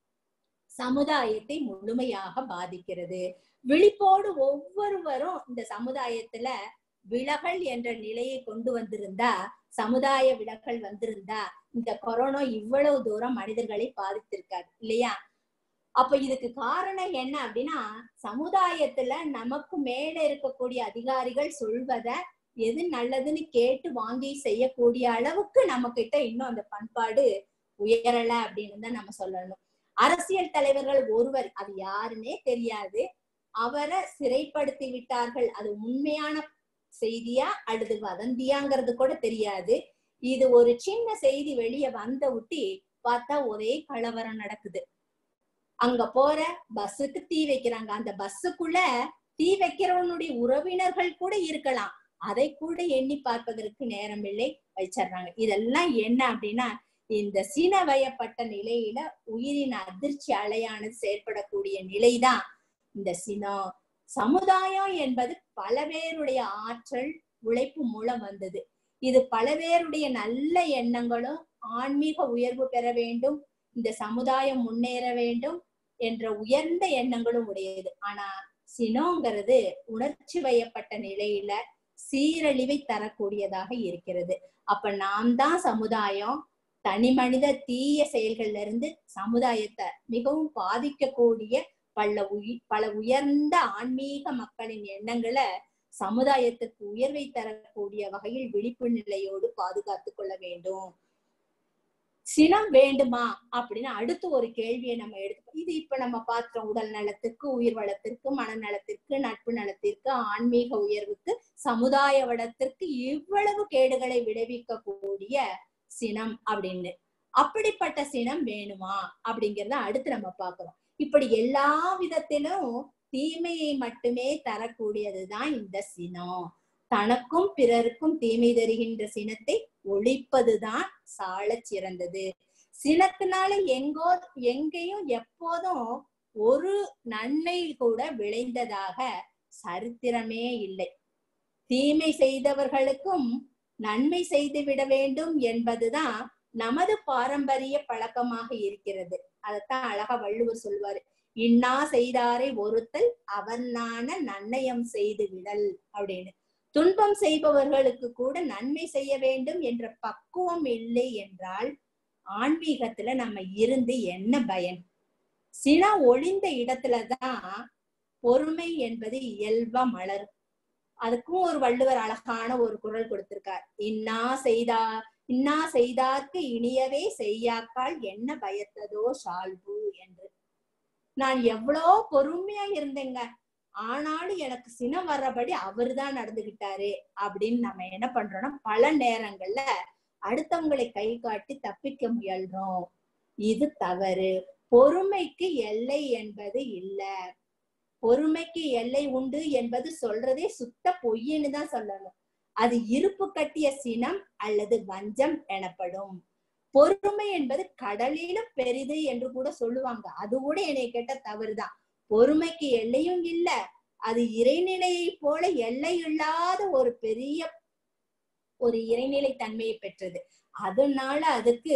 சமுதாயத்தை முழுமையாக பாதிக்கிறது விழிப்போடு ஒவ்வொருவரும் இந்த சமுதாயத்துல விலகல் என்ற நிலையை கொண்டு வந்திருந்தா சமுதாய விலகல் வந்திருந்தா இந்த கொரோனா இவ்வளவு தூரம் மனிதர்களை பாதித்திருக்காது இல்லையா அப்ப இதுக்கு காரணம் என்ன அப்படின்னா சமுதாயத்துல நமக்கு மேல இருக்கக்கூடிய அதிகாரிகள் சொல்வத எது நல்லதுன்னு கேட்டு வாங்கி செய்யக்கூடிய அளவுக்கு நம்ம கிட்ட இன்னும் அந்த பண்பாடு உயரல அப்படின்னு தான் நம்ம சொல்லணும் அரசியல் தலைவர்கள் ஒருவர் அது யாருன்னே தெரியாது அவரை சிறைப்படுத்தி விட்டார்கள் அது உண்மையான செய்தியா அல்லது வதந்தியாங்கிறது கூட தெரியாது இது ஒரு சின்ன செய்தி வெளியே வந்த விட்டி பார்த்தா ஒரே கலவரம் நடக்குது அங்க போற பஸ்ஸுக்கு தீ வைக்கிறாங்க அந்த பஸ்ஸுக்குள்ள தீ வைக்கிறவனுடைய உறவினர்கள் கூட இருக்கலாம் அதை கூட எண்ணி பார்ப்பதற்கு நேரம் இல்லை வச்சிடுறாங்க இதெல்லாம் என்ன அப்படின்னா இந்த சீன வயப்பட்ட நிலையில உயிரின் அதிர்ச்சி அலையானது செயற்படக்கூடிய நிலைதான் இந்த சினம் சமுதாயம் என்பது பல பேருடைய ஆற்றல் உழைப்பு மூலம் வந்தது இது பல பேருடைய நல்ல எண்ணங்களும் ஆன்மீக உயர்வு பெற வேண்டும் இந்த சமுதாயம் முன்னேற வேண்டும் என்ற உயர்ந்த எண்ணங்களும் உடையது ஆனா சினோங்கிறது உணர்ச்சி வயப்பட்ட நிலையில சீரழிவை தரக்கூடியதாக இருக்கிறது அப்ப நாம் தான் சமுதாயம் தனி மனித தீய செயல்கள்ல இருந்து சமுதாயத்தை மிகவும் பாதிக்கக்கூடிய பல உயி பல உயர்ந்த ஆன்மீக மக்களின் எண்ணங்களை சமுதாயத்துக்கு உயர்வை தரக்கூடிய வகையில் விழிப்பு நிலையோடு பாதுகாத்து கொள்ள வேண்டும் சினம் வேண்டுமா அப்படின்னு அடுத்து ஒரு கேள்வியை நம்ம எடுத்து இது இப்ப நம்ம பார்த்தோம் உடல் நலத்திற்கு உயிர் வளத்திற்கு மனநலத்திற்கு நட்பு நலத்திற்கு ஆன்மீக உயர்வுக்கு சமுதாய வளத்திற்கு இவ்வளவு கேடுகளை விளைவிக்க கூடிய சினம் அப்படின்னு அப்படிப்பட்ட சினம் வேணுமா அப்படிங்கறத அடுத்து நம்ம பார்க்கிறோம் இப்படி எல்லா விதத்திலும் தீமையை மட்டுமே தரக்கூடியதுதான் இந்த சினம் தனக்கும் பிறருக்கும் தீமை தருகின்ற சினத்தை ஒழிப்பதுதான் சால சிறந்தது சினத்தினால எங்கோ எங்கேயும் எப்போதும் ஒரு நன்மை கூட விளைந்ததாக சரித்திரமே இல்லை தீமை செய்தவர்களுக்கும் நன்மை செய்து விட வேண்டும் என்பதுதான் நமது பாரம்பரிய பழக்கமாக இருக்கிறது அதைத்தான் அழகா வள்ளுவர் சொல்வாரு இன்னா செய்தாரை ஒருத்தல் அவனான நன்னயம் செய்து விடல் அப்படின்னு துன்பம் செய்பவர்களுக்கு கூட நன்மை செய்ய வேண்டும் என்ற பக்குவம் இல்லை என்றால் ஆன்மீகத்துல நம்ம இருந்து என்ன பயன் சினம் ஒளிந்த இடத்துலதான் பொறுமை என்பது இயல்பா மலரும் அதுக்கும் ஒரு வள்ளுவர் அழகான ஒரு குரல் கொடுத்திருக்கார் இன்னா செய்தா இன்னா செய்தார்க்கு இனியவே செய்யாக்கால் என்ன பயத்ததோ சால்பு என்று நான் எவ்வளோ பொறுமையா இருந்தேங்க ஆனாலும் எனக்கு சினம் வர்றபடி அவர்தான் நடந்துகிட்டாரு அப்படின்னு நம்ம என்ன பண்றோம்னா பல நேரங்கள்ல அடுத்தவங்களை கை காட்டி தப்பிக்க முயல்றோம் இது தவறு பொறுமைக்கு எல்லை என்பது இல்ல பொறுமைக்கு எல்லை உண்டு என்பது சொல்றதே சுத்த பொய்ன்னு தான் சொல்லணும் அது இருப்பு கட்டிய சினம் அல்லது வஞ்சம் எனப்படும் பொறுமை என்பது கடலிலும் பெரிது என்று கூட சொல்லுவாங்க அது கூட என்னை கேட்ட தவறுதான் பொறுமைக்கு எல்லையும் இல்ல அது இறைநிலையை போல எல்லை இல்லாத ஒரு பெரிய ஒரு இறைநிலை தன்மையை பெற்றது அதனால அதுக்கு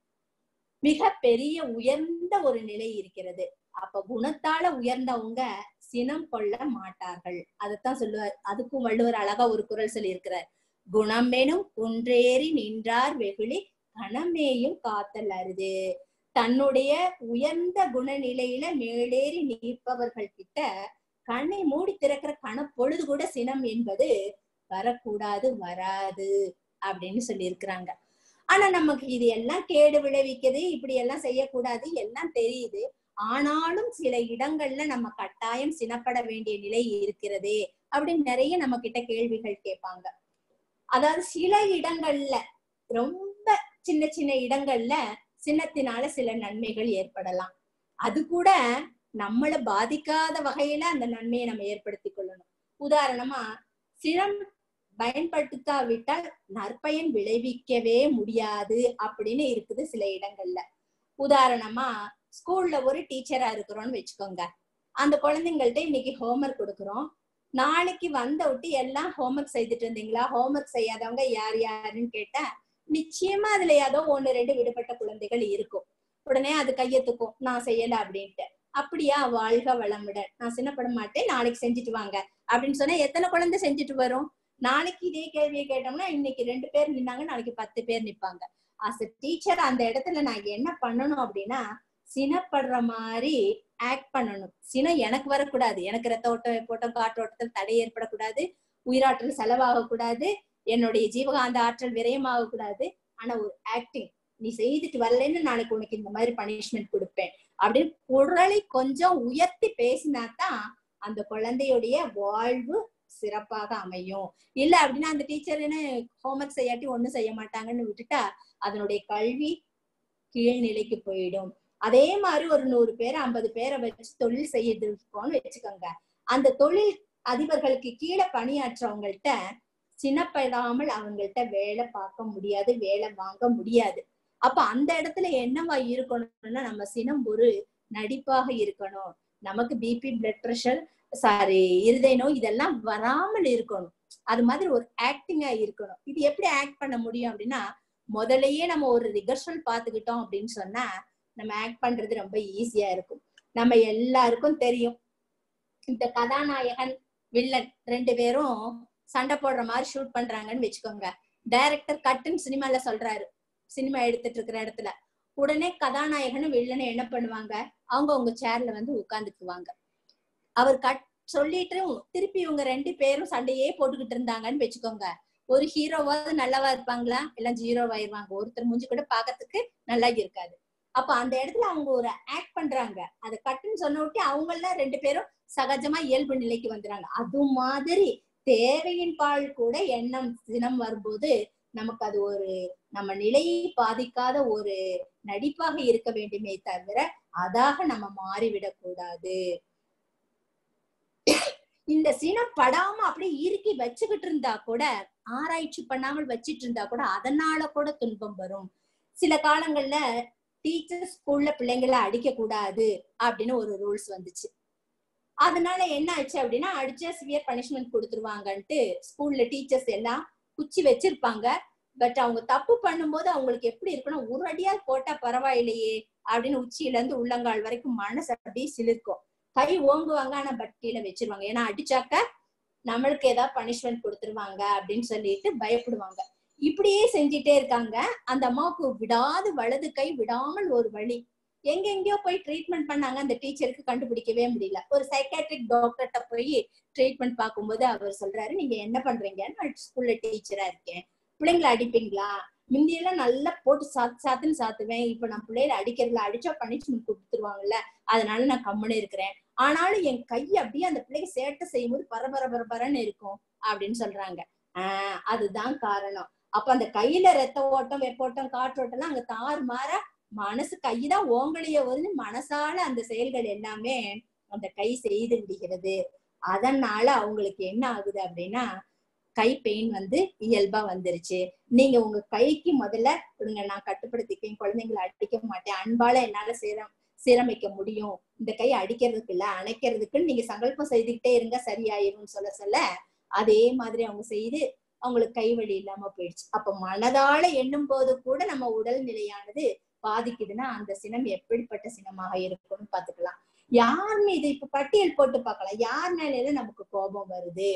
மிக பெரிய உயர்ந்த ஒரு நிலை இருக்கிறது அப்ப குணத்தால உயர்ந்தவங்க சினம் கொள்ள மாட்டார்கள் அதைத்தான் சொல்லுவார் அதுக்கும் வள்ளுவர் அழகா ஒரு குரல் சொல்லி இருக்கிறார் குணமெனும் குன்றேறி நின்றார் வெகுளி கணமேயும் காத்தல் அருது தன்னுடைய உயர்ந்த குணநிலையில மேலேறி நிற்பவர்கள் கிட்ட கண்ணை மூடி திறக்கிற கணப்பொழுது கூட சினம் என்பது வரக்கூடாது வராது அப்படின்னு சொல்லி இருக்கிறாங்க ஆனா நமக்கு இது எல்லாம் கேடு விளைவிக்குது இப்படி எல்லாம் செய்யக்கூடாது எல்லாம் தெரியுது ஆனாலும் சில இடங்கள்ல நம்ம கட்டாயம் சினப்பட வேண்டிய நிலை இருக்கிறதே அப்படின்னு நிறைய நம்ம கிட்ட கேள்விகள் கேட்பாங்க அதாவது சில இடங்கள்ல ரொம்ப சின்ன சின்ன இடங்கள்ல சின்னத்தினால சில நன்மைகள் ஏற்படலாம் அது கூட நம்மள பாதிக்காத வகையில அந்த நன்மையை நம்ம ஏற்படுத்தி கொள்ளணும் உதாரணமா சினம் பயன்படுத்தாவிட்டால் நற்பயன் விளைவிக்கவே முடியாது அப்படின்னு இருக்குது சில இடங்கள்ல உதாரணமா ஸ்கூல்ல ஒரு டீச்சரா இருக்கிறோம்னு வச்சுக்கோங்க அந்த குழந்தைங்கள்ட்ட இன்னைக்கு ஹோம்ஒர்க் கொடுக்குறோம் நாளைக்கு வந்த விட்டு எல்லாம் ஹோம்ஒர்க் செய்துட்டு இருந்தீங்களா ஹோம்ஒர்க் செய்யாதவங்க யார் யாருன்னு கேட்டா நிச்சயமா அதுல ஏதோ ஒண்ணு ரெண்டு விடுபட்ட குழந்தைகள் இருக்கும் உடனே அது கையெத்துக்கும் நான் செய்யல அப்படின்ட்டு அப்படியா வாழ்க வளமுடன் நான் சின்னப்பட மாட்டேன் நாளைக்கு செஞ்சுட்டு வாங்க அப்படின்னு சொன்னா எத்தனை குழந்தை செஞ்சுட்டு வரும் நாளைக்கு இதே கேள்வியை கேட்டோம்னா இன்னைக்கு ரெண்டு பேர் நின்னாங்க நாளைக்கு பத்து பேர் நிப்பாங்க அஸ் டீச்சர் அந்த இடத்துல நான் என்ன பண்ணணும் அப்படின்னா சினப்படுற மாதிரி ஆக்ட் பண்ணணும் சினம் எனக்கு வரக்கூடாது எனக்கு ரத்த ஓட்டம் போட்டம் காற்றோட்டத்தில் தடை ஏற்படக்கூடாது உயிராற்றல் செலவாக கூடாது என்னுடைய ஜீவகாந்த ஆற்றல் விரயமாக கூடாது ஆனா ஒரு ஆக்டிங் நீ செய்துட்டு வரலன்னு நாளைக்கு உனக்கு இந்த மாதிரி பனிஷ்மெண்ட் கொடுப்பேன் அப்படின்னு குரலை கொஞ்சம் உயர்த்தி பேசினாதான் அந்த குழந்தையுடைய வாழ்வு சிறப்பாக அமையும் இல்ல அப்படின்னா அந்த டீச்சர் என்ன ஹோம்ஒர்க் செய்யாட்டி ஒண்ணும் செய்ய மாட்டாங்கன்னு விட்டுட்டா அதனுடைய கல்வி கீழ்நிலைக்கு போயிடும் அதே மாதிரி ஒரு நூறு பேர் ஐம்பது பேரை வச்சு தொழில் செய்யிருக்கோம்னு வச்சுக்கோங்க அந்த தொழில் அதிபர்களுக்கு கீழே பணியாற்றவங்கள்ட்ட சினப்படாமல் அவங்கள்ட்ட வேலை பார்க்க முடியாது வேலை வாங்க முடியாது அப்ப அந்த இடத்துல என்னவா இருக்கணும்னா நம்ம சினம் ஒரு நடிப்பாக இருக்கணும் நமக்கு பிபி பிளட் ப்ரெஷர் சாரி இருதய நோய் இதெல்லாம் வராமல் இருக்கணும் அது மாதிரி ஒரு ஆக்டிங்கா இருக்கணும் இது எப்படி ஆக்ட் பண்ண முடியும் அப்படின்னா முதலையே நம்ம ஒரு ரிகர்சல் பாத்துக்கிட்டோம் அப்படின்னு சொன்னா நம்ம ஆக்ட் பண்றது ரொம்ப ஈஸியா இருக்கும் நம்ம எல்லாருக்கும் தெரியும் இந்த கதாநாயகன் வில்லன் ரெண்டு பேரும் சண்டை போடுற மாதிரி ஷூட் பண்றாங்கன்னு வச்சுக்கோங்க டைரக்டர் கட்டுன்னு சினிமால சொல்றாரு சினிமா எடுத்துட்டு இருக்கிற இடத்துல உடனே கதாநாயகனும் வில்லனை என்ன பண்ணுவாங்க அவங்க உங்க சேர்ல வந்து உட்காந்துக்குவாங்க அவர் கட் சொல்லிட்டு திருப்பி இவங்க ரெண்டு பேரும் சண்டையே போட்டுக்கிட்டு இருந்தாங்கன்னு வச்சுக்கோங்க ஒரு ஹீரோவாவது நல்லவா இருப்பாங்களா எல்லாம் ஜீரோவாயிருவாங்க ஒருத்தர் மூஞ்சி கூட பாக்கிறதுக்கு நல்லா இருக்காது அப்ப அந்த இடத்துல அவங்க ஒரு ஆக்ட் பண்றாங்க அது கட்டுன்னு சொன்ன விட்டு அவங்க எல்லாம் ரெண்டு பேரும் சகஜமா இயல்பு நிலைக்கு வந்துடுறாங்க அது மாதிரி தேவையின் பால் கூட எண்ணம் தினம் வரும்போது நமக்கு அது ஒரு நம்ம நிலையை பாதிக்காத ஒரு நடிப்பாக இருக்க வேண்டுமே தவிர அதாக நம்ம மாறிவிடக் கூடாது இந்த சினம் படாம அப்படியே இறுக்கி வச்சுக்கிட்டு இருந்தா கூட ஆராய்ச்சி பண்ணாமல் வச்சிட்டு இருந்தா கூட அதனால கூட துன்பம் வரும் சில காலங்கள்ல டீச்சர் ஸ்கூல்ல பிள்ளைங்களை அடிக்க கூடாது அப்படின்னு ஒரு ரூல்ஸ் வந்துச்சு அதனால என்ன ஆச்சு அப்படின்னா அடிச்சா சிவியர் பனிஷ்மெண்ட் கொடுத்துருவாங்கன்ட்டு ஸ்கூல்ல டீச்சர்ஸ் எல்லாம் குச்சி வச்சிருப்பாங்க பட் அவங்க தப்பு பண்ணும்போது அவங்களுக்கு எப்படி இருக்கணும் ஒரு அடியா போட்டா பரவாயில்லையே அப்படின்னு உச்சியில இருந்து உள்ளங்கால் வரைக்கும் மனசு அப்படியே சிலிர்க்கும் கை ஓங்குவாங்க ஆனா பட் கீழே வச்சிருவாங்க ஏன்னா அடிச்சாக்க நம்மளுக்கு ஏதாவது பனிஷ்மெண்ட் கொடுத்துருவாங்க அப்படின்னு சொல்லிட்டு பயப்படுவாங்க இப்படியே செஞ்சுட்டே இருக்காங்க அந்த அம்மாவுக்கு விடாது வலது கை விடாமல் ஒரு வழி எங்கெங்கயோ போய் ட்ரீட்மெண்ட் பண்ணாங்க அந்த டீச்சருக்கு கண்டுபிடிக்கவே முடியல ஒரு சைக்காட்ரிக் டாக்டர்கிட்ட போய் ட்ரீட்மெண்ட் பார்க்கும்போது அவர் சொல்றாரு நீங்க என்ன பண்றீங்க நான் ஸ்கூல்ல டீச்சரா இருக்கேன் பிள்ளைங்களை அடிப்பீங்களா முந்தியெல்லாம் நல்லா போட்டு சாத்து சாத்துன்னு சாத்துவேன் இப்ப நான் பிள்ளைகளை அடிக்கிறதுல அடிச்சா பனிஷ்மெண்ட் கொடுத்துருவாங்கல்ல அதனால நான் கம்முன்னு இருக்கிறேன் ஆனாலும் என் கை அப்படியே அந்த பிள்ளைங்க சேட்டை செய்யும் போது பரபர பரபரன்னு இருக்கும் அப்படின்னு சொல்றாங்க ஆஹ் அதுதான் காரணம் அப்ப அந்த கையில ரத்த ஓட்டம் வெப்போட்டம் காற்றோட்டம்லாம் அங்க தாறு மாற மனசு கைதான் ஓங்கலிய வந்து மனசால அந்த செயல்கள் எல்லாமே அந்த கை செய்து விடுகிறது அதனால அவங்களுக்கு என்ன ஆகுது அப்படின்னா கை பெயின் வந்து இயல்பா வந்துருச்சு நீங்க உங்க கைக்கு முதல்ல கொடுங்க நான் கட்டுப்படுத்திக்கேன் குழந்தைங்களை அடிக்க மாட்டேன் அன்பால என்னால சீரம் சீரமைக்க முடியும் இந்த கை அடிக்கிறதுக்கு இல்ல அணைக்கிறதுக்குன்னு நீங்க சங்கல்பம் செய்துக்கிட்டே இருங்க சரியாயிரும்னு சொல்ல சொல்ல அதே மாதிரி அவங்க செய்து அவங்களுக்கு கை வலி இல்லாம போயிடுச்சு அப்ப மனதால எண்ணும் போது கூட நம்ம உடல் நிலையானது பாதிக்குதுன்னா அந்த சினம் எப்படிப்பட்ட சினமாக இருக்கும்னு பாத்துக்கலாம் யார் மீது இப்ப பட்டியல் போட்டு பார்க்கலாம் யார் மேல நமக்கு கோபம் வருது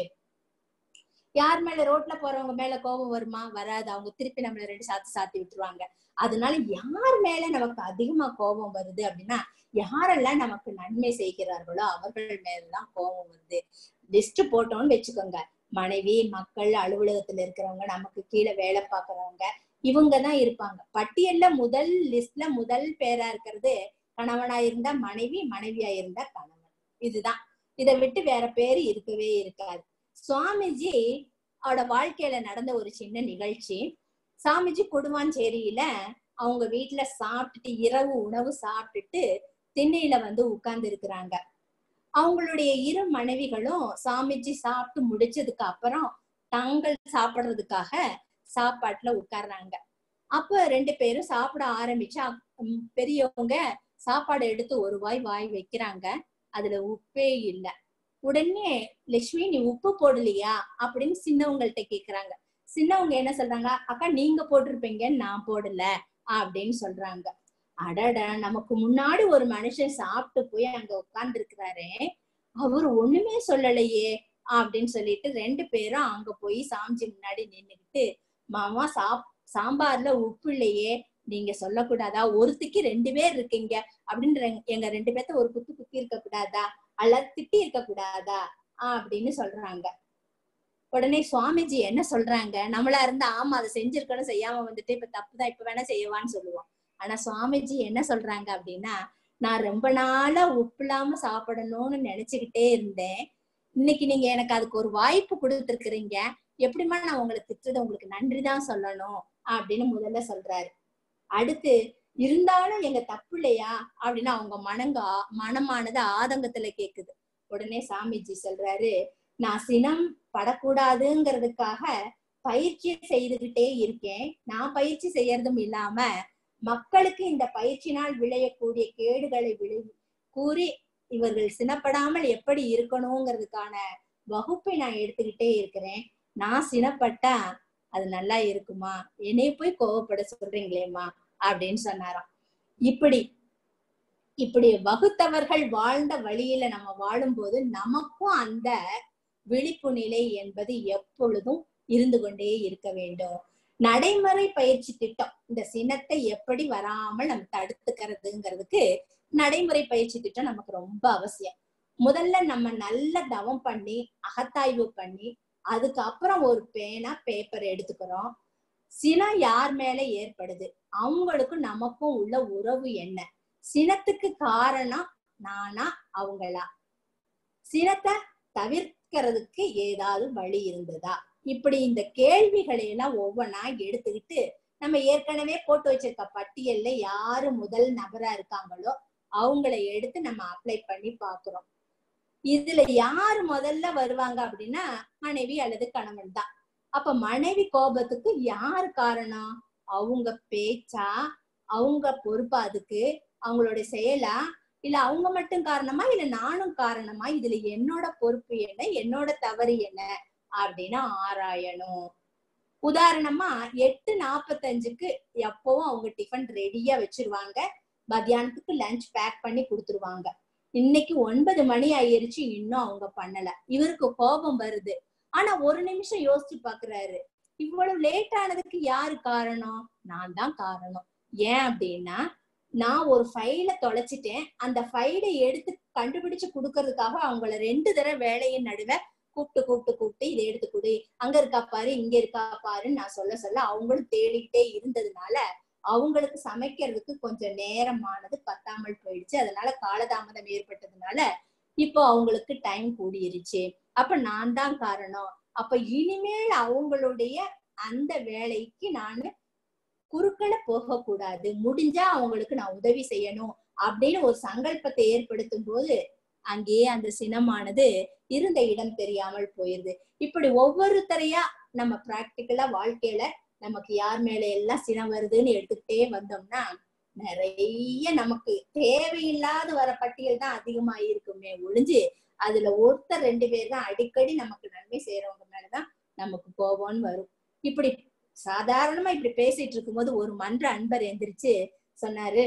யார் மேல ரோட்ல போறவங்க மேல கோபம் வருமா வராது அவங்க திருப்பி நம்மள ரெண்டு சாத்து சாத்தி விட்டுருவாங்க அதனால யார் மேல நமக்கு அதிகமா கோபம் வருது அப்படின்னா யாரெல்லாம் நமக்கு நன்மை செய்கிறார்களோ அவர்கள் மேலதான் கோபம் வருது லிஸ்ட் போட்டோம்னு வச்சுக்கோங்க மனைவி மக்கள் அலுவலகத்துல இருக்கிறவங்க நமக்கு கீழே வேலை பாக்குறவங்க இவங்க தான் இருப்பாங்க பட்டியல்ல முதல் லிஸ்ட்ல முதல் பேரா இருக்கிறது கணவனா இருந்தா மனைவி மனைவியா இருந்தா கணவன் இதுதான் இதை விட்டு வேற பேரு இருக்கவே இருக்காது சுவாமிஜி அவட வாழ்க்கையில நடந்த ஒரு சின்ன நிகழ்ச்சி சாமிஜி கொடுவாஞ்சேரியில அவங்க வீட்டுல சாப்பிட்டுட்டு இரவு உணவு சாப்பிட்டுட்டு திண்ணையில வந்து உட்கார்ந்து இருக்கிறாங்க அவங்களுடைய இரு மனைவிகளும் சாமிஜி சாப்பிட்டு முடிச்சதுக்கு அப்புறம் தங்கள் சாப்பிடுறதுக்காக சாப்பாட்டுல உட்கார்றாங்க அப்ப ரெண்டு பேரும் சாப்பிட ஆரம்பிச்சா பெரியவங்க சாப்பாடு எடுத்து ஒரு வாய் வாய் வைக்கிறாங்க அதுல உப்பே இல்லை உடனே லட்சுமி நீ உப்பு போடலையா அப்படின்னு சின்னவங்கள்ட்ட கேக்குறாங்க சின்னவங்க என்ன சொல்றாங்க அக்கா நீங்க போட்டிருப்பீங்க நான் போடல அப்படின்னு சொல்றாங்க அடட நமக்கு முன்னாடி ஒரு மனுஷன் சாப்பிட்டு போய் அங்க உட்கார்ந்து இருக்கிறாரே அவர் ஒண்ணுமே சொல்லலையே அப்படின்னு சொல்லிட்டு ரெண்டு பேரும் அங்க போய் சாமிஜி முன்னாடி நின்னுக்கிட்டு மாமா சாப் சாம்பார்ல உப்பு இல்லையே நீங்க சொல்லக்கூடாதா ஒருத்திக்கு ரெண்டு பேர் இருக்கீங்க அப்படின்னு எங்க ரெண்டு பேர்த்த ஒரு குத்து குத்தி இருக்க கூடாதா அல்லது திட்டி இருக்க கூடாதா அப்படின்னு சொல்றாங்க உடனே சுவாமிஜி என்ன சொல்றாங்க நம்மளா இருந்தா ஆமா அதை செஞ்சிருக்கணும் செய்யாம வந்துட்டு இப்ப தப்புதான் இப்ப வேணா செய்யவான்னு சொல்லுவோம் ஆனா சுவாமிஜி என்ன சொல்றாங்க அப்படின்னா நான் ரொம்ப நாளா உப்பு இல்லாம சாப்பிடணும்னு நினைச்சுக்கிட்டே இருந்தேன் இன்னைக்கு நீங்க எனக்கு அதுக்கு ஒரு வாய்ப்பு கொடுத்துருக்குறீங்க எப்படிமா நான் உங்களை திட்டுறது உங்களுக்கு நன்றிதான் சொல்லணும் அப்படின்னு முதல்ல சொல்றாரு அடுத்து இருந்தாலும் எங்க தப்பு இல்லையா அப்படின்னு அவங்க மனங்கா மனமானது ஆதங்கத்துல கேக்குது உடனே சாமிஜி சொல்றாரு நான் சினம் படக்கூடாதுங்கிறதுக்காக பயிற்சி செய்துகிட்டே இருக்கேன் நான் பயிற்சி செய்யறதும் இல்லாம மக்களுக்கு இந்த பயிற்சினால் விளையக்கூடிய கேடுகளை விளை கூறி இவர்கள் சினப்படாமல் எப்படி இருக்கணுங்கிறதுக்கான வகுப்பை நான் எடுத்துக்கிட்டே இருக்கிறேன் நான் சினப்பட்டா அது நல்லா இருக்குமா என்னைய போய் கோவப்பட சொல்றீங்களேம்மா அப்படின்னு சொன்னாராம் இப்படி இப்படி வகுத்தவர்கள் வாழ்ந்த வழியில நம்ம வாழும்போது நமக்கும் அந்த விழிப்பு நிலை என்பது எப்பொழுதும் இருந்து கொண்டே இருக்க வேண்டும் நடைமுறை பயிற்சி திட்டம் இந்த சினத்தை எப்படி வராமல் நம்ம தடுத்துக்கிறதுங்கிறதுக்கு நடைமுறை பயிற்சி திட்டம் நமக்கு ரொம்ப அவசியம் முதல்ல நம்ம நல்ல தவம் பண்ணி அகத்தாய்வு பண்ணி அதுக்கப்புறம் ஒரு பேனா பேப்பர் எடுத்துக்கிறோம் சினம் யார் மேல ஏற்படுது அவங்களுக்கும் நமக்கும் உள்ள உறவு என்ன சினத்துக்கு காரணம் நானா அவங்களா சினத்தை தவிர்க்கிறதுக்கு ஏதாவது வழி இருந்ததா இப்படி இந்த கேள்விகளை எல்லாம் ஒவ்வொன்னா எடுத்துக்கிட்டு நம்ம ஏற்கனவே போட்டு வச்சிருக்க பட்டியல்ல யாரு முதல் நபரா இருக்காங்களோ அவங்கள எடுத்து நம்ம அப்ளை பண்ணி பாக்குறோம் இதுல யாரு முதல்ல வருவாங்க அப்படின்னா மனைவி அல்லது கணவன் தான் அப்ப மனைவி கோபத்துக்கு யாரு காரணம் அவங்க பேச்சா அவங்க பொறுப்பா அதுக்கு அவங்களுடைய செயலா இல்ல அவங்க மட்டும் காரணமா இல்ல நானும் காரணமா இதுல என்னோட பொறுப்பு என்ன என்னோட தவறு என்ன அப்படின்னு ஆராயணும் உதாரணமா எட்டு நாப்பத்தஞ்சுக்கு எப்பவும் அவங்க டிஃபன் ரெடியா வச்சிருவாங்க மத்தியானத்துக்கு லஞ்ச் பேக் பண்ணி கொடுத்துருவாங்க இன்னைக்கு ஒன்பது மணி ஆயிருச்சு இன்னும் அவங்க பண்ணல இவருக்கு கோபம் வருது ஆனா ஒரு நிமிஷம் யோசிச்சு பாக்குறாரு இவ்வளவு லேட் ஆனதுக்கு யாரு காரணம் நான் தான் காரணம் ஏன் அப்படின்னா நான் ஒரு ஃபைல தொலைச்சிட்டேன் அந்த ஃபைலை எடுத்து கண்டுபிடிச்சு கொடுக்கறதுக்காக அவங்கள ரெண்டு தடவை வேலையின் நடுவே கூப்பிட்டு கூப்பிட்டு கூப்பிட்டு இதை எடுத்து கொடு அங்க இருக்கா பாரு இங்க இருக்கா பாருன்னு நான் சொல்ல சொல்ல அவங்களும் தேடிக்கிட்டே இருந்ததுனால அவங்களுக்கு சமைக்கிறதுக்கு கொஞ்சம் நேரமானது பத்தாமல் போயிடுச்சு அதனால காலதாமதம் ஏற்பட்டதுனால இப்போ அவங்களுக்கு டைம் கூடிருச்சு அப்ப நான் தான் காரணம் அப்ப இனிமேல் அவங்களுடைய அந்த வேலைக்கு நான் குறுக்கள போக கூடாது முடிஞ்சா அவங்களுக்கு நான் உதவி செய்யணும் அப்படின்னு ஒரு சங்கல்பத்தை ஏற்படுத்தும் போது அங்கேயே அந்த சினமானது இருந்த இடம் தெரியாமல் போயிருது இப்படி ஒவ்வொருத்தரையா நம்ம பிராக்டிக்கலா வாழ்க்கையில நமக்கு யார் மேல எல்லாம் சினம் வருதுன்னு எடுத்துக்கிட்டே வந்தோம்னா நிறைய நமக்கு தேவையில்லாத வர பட்டியல் தான் அதிகமா இருக்குமே ஒழிஞ்சு அதுல ஒருத்தர் ரெண்டு பேர் தான் அடிக்கடி நமக்கு நன்மை செய்யறவங்க மேலதான் நமக்கு கோபம்னு வரும் இப்படி சாதாரணமா இப்படி பேசிட்டு இருக்கும்போது ஒரு மன்ற அன்பர் எந்திரிச்சு சொன்னாரு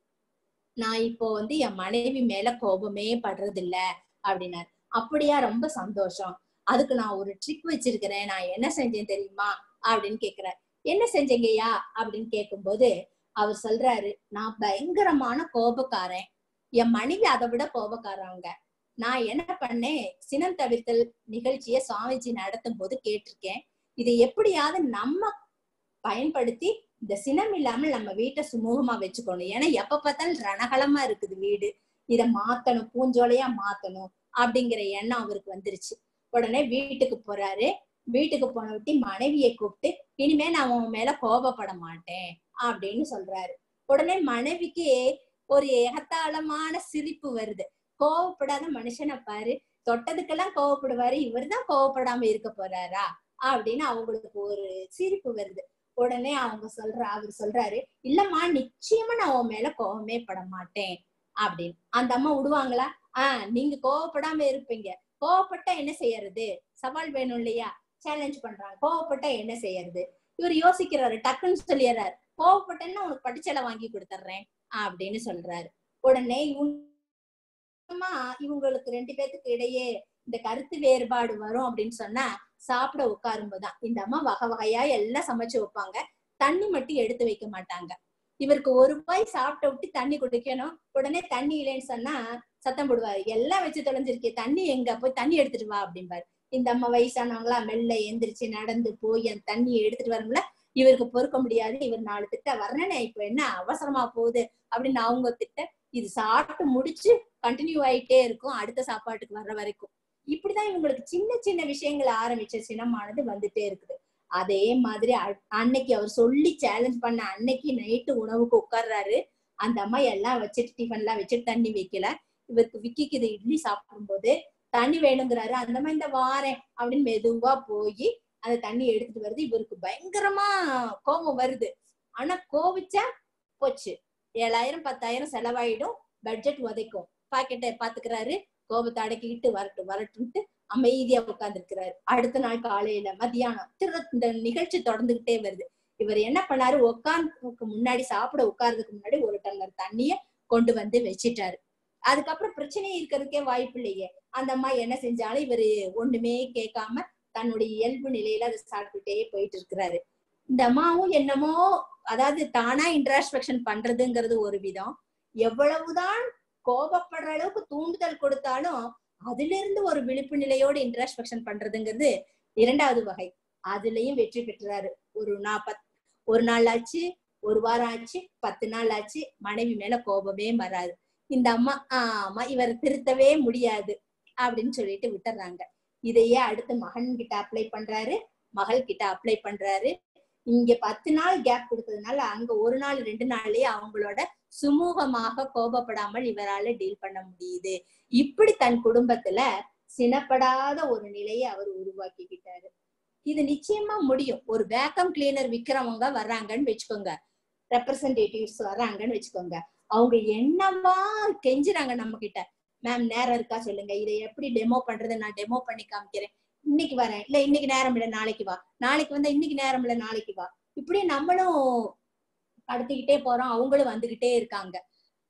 நான் இப்போ வந்து என் மனைவி மேல கோபமே படுறது இல்ல அப்படின்னாரு அப்படியா ரொம்ப சந்தோஷம் அதுக்கு நான் ஒரு ட்ரிக் வச்சிருக்கிறேன் நான் என்ன செஞ்சேன் தெரியுமா அப்படின்னு கேக்குறாரு என்ன செஞ்சீங்கய்யா அப்படின்னு கேட்கும்போது அவர் சொல்றாரு நான் பயங்கரமான கோபக்காரன் என் மனைவி அதை விட கோபக்காரவங்க நான் என்ன பண்ணேன் சினம் தவிர்த்தல் நிகழ்ச்சிய சுவாமிஜி நடத்தும் போது கேட்டிருக்கேன் இதை எப்படியாவது நம்ம பயன்படுத்தி இந்த சினம் இல்லாமல் நம்ம வீட்டை சுமூகமா வச்சுக்கணும் ஏன்னா எப்ப பார்த்தாலும் ரணகலமா இருக்குது வீடு இத மாத்தணும் பூஞ்சோலையா மாத்தணும் அப்படிங்கிற எண்ணம் அவருக்கு வந்துருச்சு உடனே வீட்டுக்கு போறாரு வீட்டுக்கு போன விட்டு மனைவியை கூப்பிட்டு இனிமே நான் உன் மேல கோபப்பட மாட்டேன் அப்படின்னு சொல்றாரு உடனே மனைவிக்கு ஒரு ஏகத்தாளமான சிரிப்பு வருது கோவப்படாத மனுஷனை பாரு தொட்டதுக்கெல்லாம் கோவப்படுவாரு இவர் தான் கோவப்படாம இருக்க போறாரா அப்படின்னு அவங்களுக்கு ஒரு சிரிப்பு வருது உடனே அவங்க சொல்ற அவர் சொல்றாரு இல்லம்மா நிச்சயமா நான் உன் மேல கோவமே பட மாட்டேன் அப்படின்னு அந்த அம்மா விடுவாங்களா ஆஹ் நீங்க கோவப்படாம இருப்பீங்க கோவப்பட்டா என்ன செய்யறது சவால் வேணும் இல்லையா சேலஞ்ச் பண்றாங்க கோவப்பட்டா என்ன செய்யறது இவர் யோசிக்கிறாரு டக்குன்னு சொல்லிடுறாரு கோவப்பட்டேன்னா உனக்கு படிச்சலை வாங்கி கொடுத்துட்றேன் அப்படின்னு சொல்றாரு உடனே இவங்க இவங்களுக்கு ரெண்டு பேத்துக்கு இடையே இந்த கருத்து வேறுபாடு வரும் அப்படின்னு சொன்னா சாப்பிட உட்காரும்போதுதான் இந்த அம்மா வகை வகையா எல்லாம் சமைச்சு வைப்பாங்க தண்ணி மட்டும் எடுத்து வைக்க மாட்டாங்க இவருக்கு ஒரு ரூபாய் சாப்பிட்ட விட்டு தண்ணி குடிக்கணும் உடனே தண்ணி இல்லைன்னு சொன்னா சத்தம் போடுவாரு எல்லாம் வச்சு தொலைஞ்சிருக்கே தண்ணி எங்க போய் தண்ணி எடுத்துட்டு வா அப்படிம்பாரு இந்த அம்மா வயசானவங்களா மெல்ல எந்திரிச்சு நடந்து போய் அந்த தண்ணியை எடுத்துட்டு வரும்ல இவருக்கு பொறுக்க முடியாது இவர் நாலு திட்ட வர்ணனை இப்ப என்ன அவசரமா போகுது அப்படின்னு அவங்க திட்ட இது சாப்பிட்டு முடிச்சு கண்டினியூ ஆயிட்டே இருக்கும் அடுத்த சாப்பாட்டுக்கு வர்ற வரைக்கும் இப்படிதான் இவங்களுக்கு சின்ன சின்ன விஷயங்கள் ஆரம்பிச்ச சினமானது வந்துட்டே இருக்குது அதே மாதிரி அன்னைக்கு அவர் சொல்லி சேலஞ்ச் பண்ண அன்னைக்கு நைட்டு உணவுக்கு உட்கார்றாரு அந்த அம்மா எல்லாம் வச்சுட்டு டிஃபன் எல்லாம் வச்சுட்டு தண்ணி வைக்கல இவருக்கு விக்கிக்கு இது இட்லி சாப்பிடும் போது தண்ணி வேணுங்கிறாரு அந்த மாதிரி இந்த வாரேன் அப்படின்னு மெதுவா போய் அந்த தண்ணி எடுத்துட்டு வருது இவருக்கு பயங்கரமா கோபம் வருது ஆனா கோவிச்சா போச்சு ஏழாயிரம் பத்தாயிரம் செலவாயிடும் பட்ஜெட் உதைக்கும் பாக்கெட்டை பாத்துக்கிறாரு கோபத்தை அடக்கிக்கிட்டு வரட்டும் வரட்டும்ட்டு அமைதியா உட்கார்ந்துருக்கிறாரு அடுத்த நாள் காலையில மத்தியானம் திரு இந்த நிகழ்ச்சி தொடர்ந்துகிட்டே வருது இவர் என்ன பண்ணாரு உட்கார்ந்துக்கு முன்னாடி சாப்பிட உட்கார்றதுக்கு முன்னாடி ஒரு டம்ளர் தண்ணிய கொண்டு வந்து வச்சிட்டாரு அதுக்கப்புறம் பிரச்சனையே இருக்கிறதுக்கே வாய்ப்பு இல்லையே அந்த அம்மா என்ன செஞ்சாலும் இவரு ஒண்ணுமே கேட்காம தன்னுடைய இயல்பு நிலையில அதை சாப்பிட்டுட்டே போயிட்டு இருக்கிறாரு இந்த அம்மாவும் என்னமோ அதாவது தானா இன்ட்ராஸ்பெக்ஷன் பண்றதுங்கிறது ஒரு விதம் எவ்வளவுதான் கோபப்படுற அளவுக்கு தூண்டுதல் கொடுத்தாலும் அதுல இருந்து ஒரு விழிப்பு நிலையோடு இன்ட்ராஸ்பெக்ஷன் பண்றதுங்கிறது இரண்டாவது வகை அதுலயும் வெற்றி பெற்றாரு ஒரு நாப்பத் ஒரு நாள் ஆச்சு ஒரு வாரம் ஆச்சு பத்து நாள் ஆச்சு மனைவி மேல கோபமே வராது இந்த அம்மா ஆமா இவர் திருத்தவே முடியாது அப்படின்னு சொல்லிட்டு விட்டுறாங்க இதையே அடுத்து மகன் கிட்ட அப்ளை பண்றாரு மகள் கிட்ட அப்ளை பண்றாரு இங்க பத்து நாள் கேப் கொடுத்ததுனால அங்க ஒரு நாள் ரெண்டு நாள்லயே அவங்களோட சுமூகமாக கோபப்படாமல் இவரால டீல் பண்ண முடியுது இப்படி தன் குடும்பத்துல சினப்படாத ஒரு நிலையை அவர் உருவாக்கிக்கிட்டாரு இது நிச்சயமா முடியும் ஒரு வேக்கம் கிளீனர் விக்கிறவங்க வர்றாங்கன்னு வச்சுக்கோங்க ரெப்ரசன்டேட்டிவ்ஸ் வர்றாங்கன்னு வச்சுக்கோங்க அவங்க என்னவா கெஞ்சுறாங்க நம்ம கிட்ட மேம் நேரம் இருக்கா சொல்லுங்க இதை எப்படி டெமோ பண்றது நான் டெமோ பண்ணி காமிக்கிறேன் இன்னைக்கு வரேன் இல்ல இன்னைக்கு நேரம் இல்ல நாளைக்கு வா நாளைக்கு வந்தா இன்னைக்கு நேரம் இல்ல நாளைக்கு வா இப்படி நம்மளும் கடத்திக்கிட்டே போறோம் அவங்களும் வந்துகிட்டே இருக்காங்க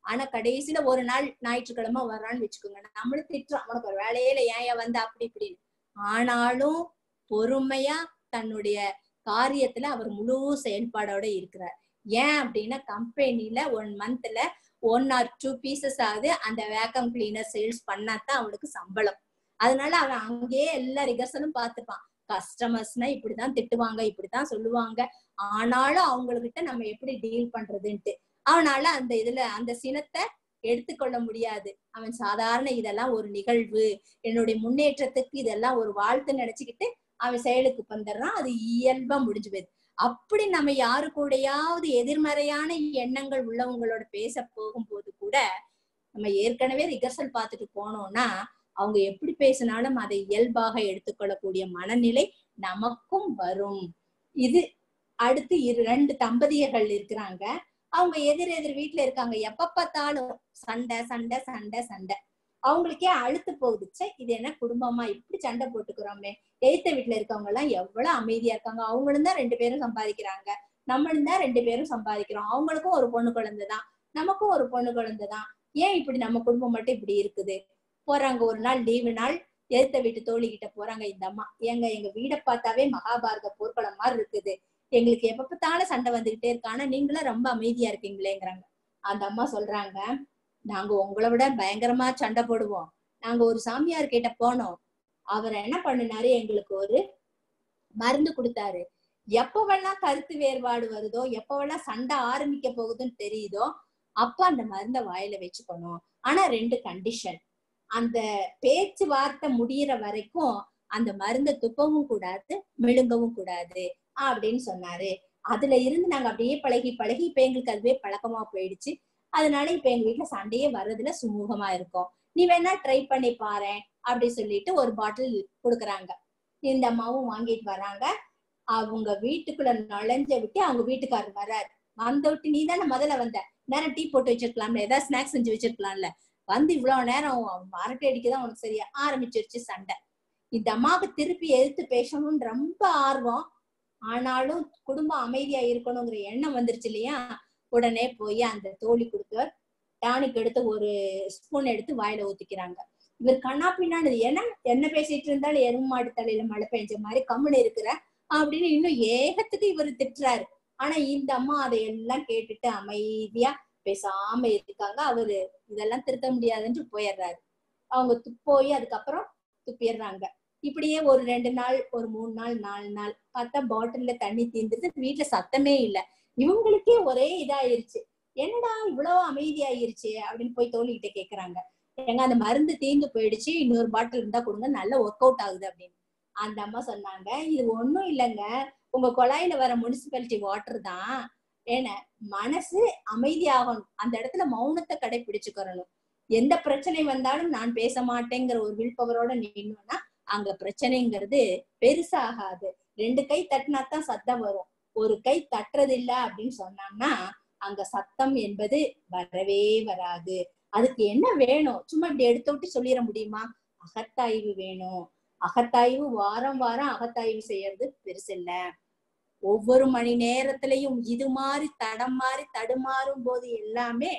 ஆனா கடைசியில ஒரு நாள் ஞாயிற்றுக்கிழமை வர்றான்னு வச்சுக்கோங்க நம்மளும் திட்டுறோம் உனக்கு ஒரு வேலையில ஏன் ஏன் வந்து அப்படி இப்படின்னு ஆனாலும் பொறுமையா தன்னுடைய காரியத்துல அவர் முழு செயல்பாடோட இருக்கிறார் ஏன் அப்படின்னா கம்பெனில ஒன் மந்த்ல ஒன் ஆர் டூ பீசஸ் ஆகுது அந்த வேக்கம் கிளீனர் சேல்ஸ் பண்ணாதான் அவனுக்கு சம்பளம் அதனால அவன் அங்கேயே எல்லா ரிகர்சலும் பார்த்துப்பான் கஸ்டமர்ஸ்னா இப்படிதான் திட்டுவாங்க இப்படிதான் சொல்லுவாங்க ஆனாலும் அவங்ககிட்ட நம்ம எப்படி டீல் பண்றதுன்ட்டு அவனால அந்த இதுல அந்த சினத்தை எடுத்துக்கொள்ள முடியாது அவன் சாதாரண இதெல்லாம் ஒரு நிகழ்வு என்னுடைய முன்னேற்றத்துக்கு இதெல்லாம் ஒரு வாழ்த்து நினைச்சுக்கிட்டு அவன் செயலுக்கு வந்துடுறான் அது இயல்பா முடிஞ்சு போகுது அப்படி நம்ம யாரு கூடயாவது எதிர்மறையான எண்ணங்கள் உள்ளவங்களோட பேச போகும்போது கூட நம்ம ஏற்கனவே ரிகர்சல் பார்த்துட்டு போனோம்னா அவங்க எப்படி பேசினாலும் அதை இயல்பாக எடுத்துக்கொள்ளக்கூடிய மனநிலை நமக்கும் வரும் இது அடுத்து இரு ரெண்டு தம்பதியர்கள் இருக்கிறாங்க அவங்க எதிர் எதிர் வீட்டுல இருக்காங்க எப்ப பார்த்தாலும் சண்டை சண்டை சண்டை சண்டை அவங்களுக்கே அழுத்து போகுது ச்சே இது என்ன குடும்பமா இப்படி சண்டை போட்டுக்கிறோமே எய்த்த வீட்டுல இருக்கவங்க எல்லாம் எவ்வளவு அமைதியா இருக்காங்க அவங்களும் தான் ரெண்டு பேரும் சம்பாதிக்கிறாங்க நம்மளும் தான் ரெண்டு பேரும் சம்பாதிக்கிறோம் அவங்களுக்கும் ஒரு பொண்ணு குழந்தை தான் நமக்கும் ஒரு பொண்ணு குழந்தை தான் ஏன் இப்படி நம்ம குடும்பம் மட்டும் இப்படி இருக்குது போறாங்க ஒரு நாள் லீவு நாள் எதிர்த்த வீட்டு தோழி கிட்ட போறாங்க இந்த அம்மா எங்க எங்க வீடை பார்த்தாவே மகாபாரத போர்க்களம் மாதிரி இருக்குது எங்களுக்கு எப்ப பார்த்தாலும் சண்டை வந்துகிட்டே இருக்கு ஆனா நீங்களும் ரொம்ப அமைதியா இருக்கீங்களேங்கிறாங்க அந்த அம்மா சொல்றாங்க நாங்க உங்களை விட பயங்கரமா சண்டை போடுவோம் நாங்க ஒரு சாமியார் கிட்ட போனோம் அவர் என்ன பண்ணினாரு எங்களுக்கு ஒரு மருந்து கொடுத்தாரு எப்பவெல்லாம் கருத்து வேறுபாடு வருதோ எப்பவெல்லாம் சண்டை ஆரம்பிக்க போகுதுன்னு தெரியுதோ அப்ப அந்த மருந்த வாயில வச்சுக்கணும் ஆனா ரெண்டு கண்டிஷன் அந்த பேச்சுவார்த்தை முடியிற வரைக்கும் அந்த மருந்தை துப்பவும் கூடாது மிழுங்கவும் கூடாது அப்படின்னு சொன்னாரு அதுல இருந்து நாங்க அப்படியே பழகி பழகி இப்ப எங்களுக்கு அதுவே பழக்கமா போயிடுச்சு அதனால இப்ப எங்க வீட்டுல சண்டையே வர்றதுல சுமூகமா இருக்கும் நீ வேணா ட்ரை பண்ணி பாரு அப்படி சொல்லிட்டு ஒரு பாட்டில் கொடுக்குறாங்க இந்த அம்மாவும் வாங்கிட்டு வராங்க அவங்க வீட்டுக்குள்ள நுழைஞ்ச விட்டு அவங்க வீட்டுக்காரர் வர்றாரு வந்த விட்டு நீ தானே முதல்ல வந்த நேரம் டீ போட்டு வச்சிருக்கலாம்ல ஏதாவது ஸ்நாக்ஸ் செஞ்சு வச்சிருக்கலாம்ல வந்து இவ்வளவு நேரம் அரட்டை அடிக்கதான் உனக்கு சரியா ஆரம்பிச்சிருச்சு சண்டை இந்த அம்மாவுக்கு திருப்பி எதிர்த்து பேசணும்னு ரொம்ப ஆர்வம் ஆனாலும் குடும்பம் அமைதியா இருக்கணுங்கிற எண்ணம் வந்துருச்சு இல்லையா உடனே போய் அந்த தோழி கொடுத்தவர் டானிக் எடுத்து ஒரு ஸ்பூன் எடுத்து வாயில ஊத்திக்கிறாங்க இவர் கண்ணா பின்னாடி ஏன்னா என்ன பேசிட்டு இருந்தாலும் எருமாடு தலையில மழை பெஞ்ச மாதிரி கம்முன்னு இருக்கிற அப்படின்னு இன்னும் ஏகத்துக்கு இவர் திட்டுறாரு ஆனா இந்த அம்மா அதையெல்லாம் கேட்டுட்டு அமைதியா பேசாம இருக்காங்க அவரு இதெல்லாம் திருத்த முடியாதுன்னு போயிடுறாரு அவங்க போய் அதுக்கப்புறம் துப்பிடுறாங்க இப்படியே ஒரு ரெண்டு நாள் ஒரு மூணு நாள் நாலு நாள் பார்த்தா பாட்டில்ல தண்ணி தீந்துருது வீட்டுல சத்தமே இல்ல இவங்களுக்கே ஒரே இதாயிருச்சு என்னடா இவ்வளவு அமைதியாயிருச்சு அப்படின்னு போய் தோழிகிட்ட கேக்குறாங்க எங்க அந்த மருந்து தீந்து போயிடுச்சு இன்னொரு பாட்டில் இருந்தா கொடுங்க நல்ல ஒர்க் அவுட் ஆகுது அப்படின்னு அந்த அம்மா சொன்னாங்க இது ஒண்ணும் இல்லைங்க உங்க குழாயில வர முனிசிபாலிட்டி வாட்டர் தான் ஏன்னா மனசு அமைதியாகணும் அந்த இடத்துல மௌனத்தை கடைபிடிச்சுக்கிறணும் எந்த பிரச்சனை வந்தாலும் நான் பேச மாட்டேங்கிற ஒரு வில் பவரோட நின்னோம்னா அங்க பிரச்சனைங்கிறது பெருசாகாது ரெண்டு கை தட்டினா தான் சத்தம் வரும் ஒரு கை தட்டுறது இல்ல அப்படின்னு சொன்னாங்கன்னா அங்க சத்தம் என்பது வரவே வராது அதுக்கு என்ன வேணும் சும்மா இப்படி எடுத்து விட்டு சொல்லிட முடியுமா அகத்தாய்வு வேணும் அகத்தாய்வு வாரம் வாரம் அகத்தாய்வு செய்யறது பெருசு இல்ல ஒவ்வொரு மணி நேரத்திலையும் இது மாதிரி தடம் மாறி தடுமாறும் போது எல்லாமே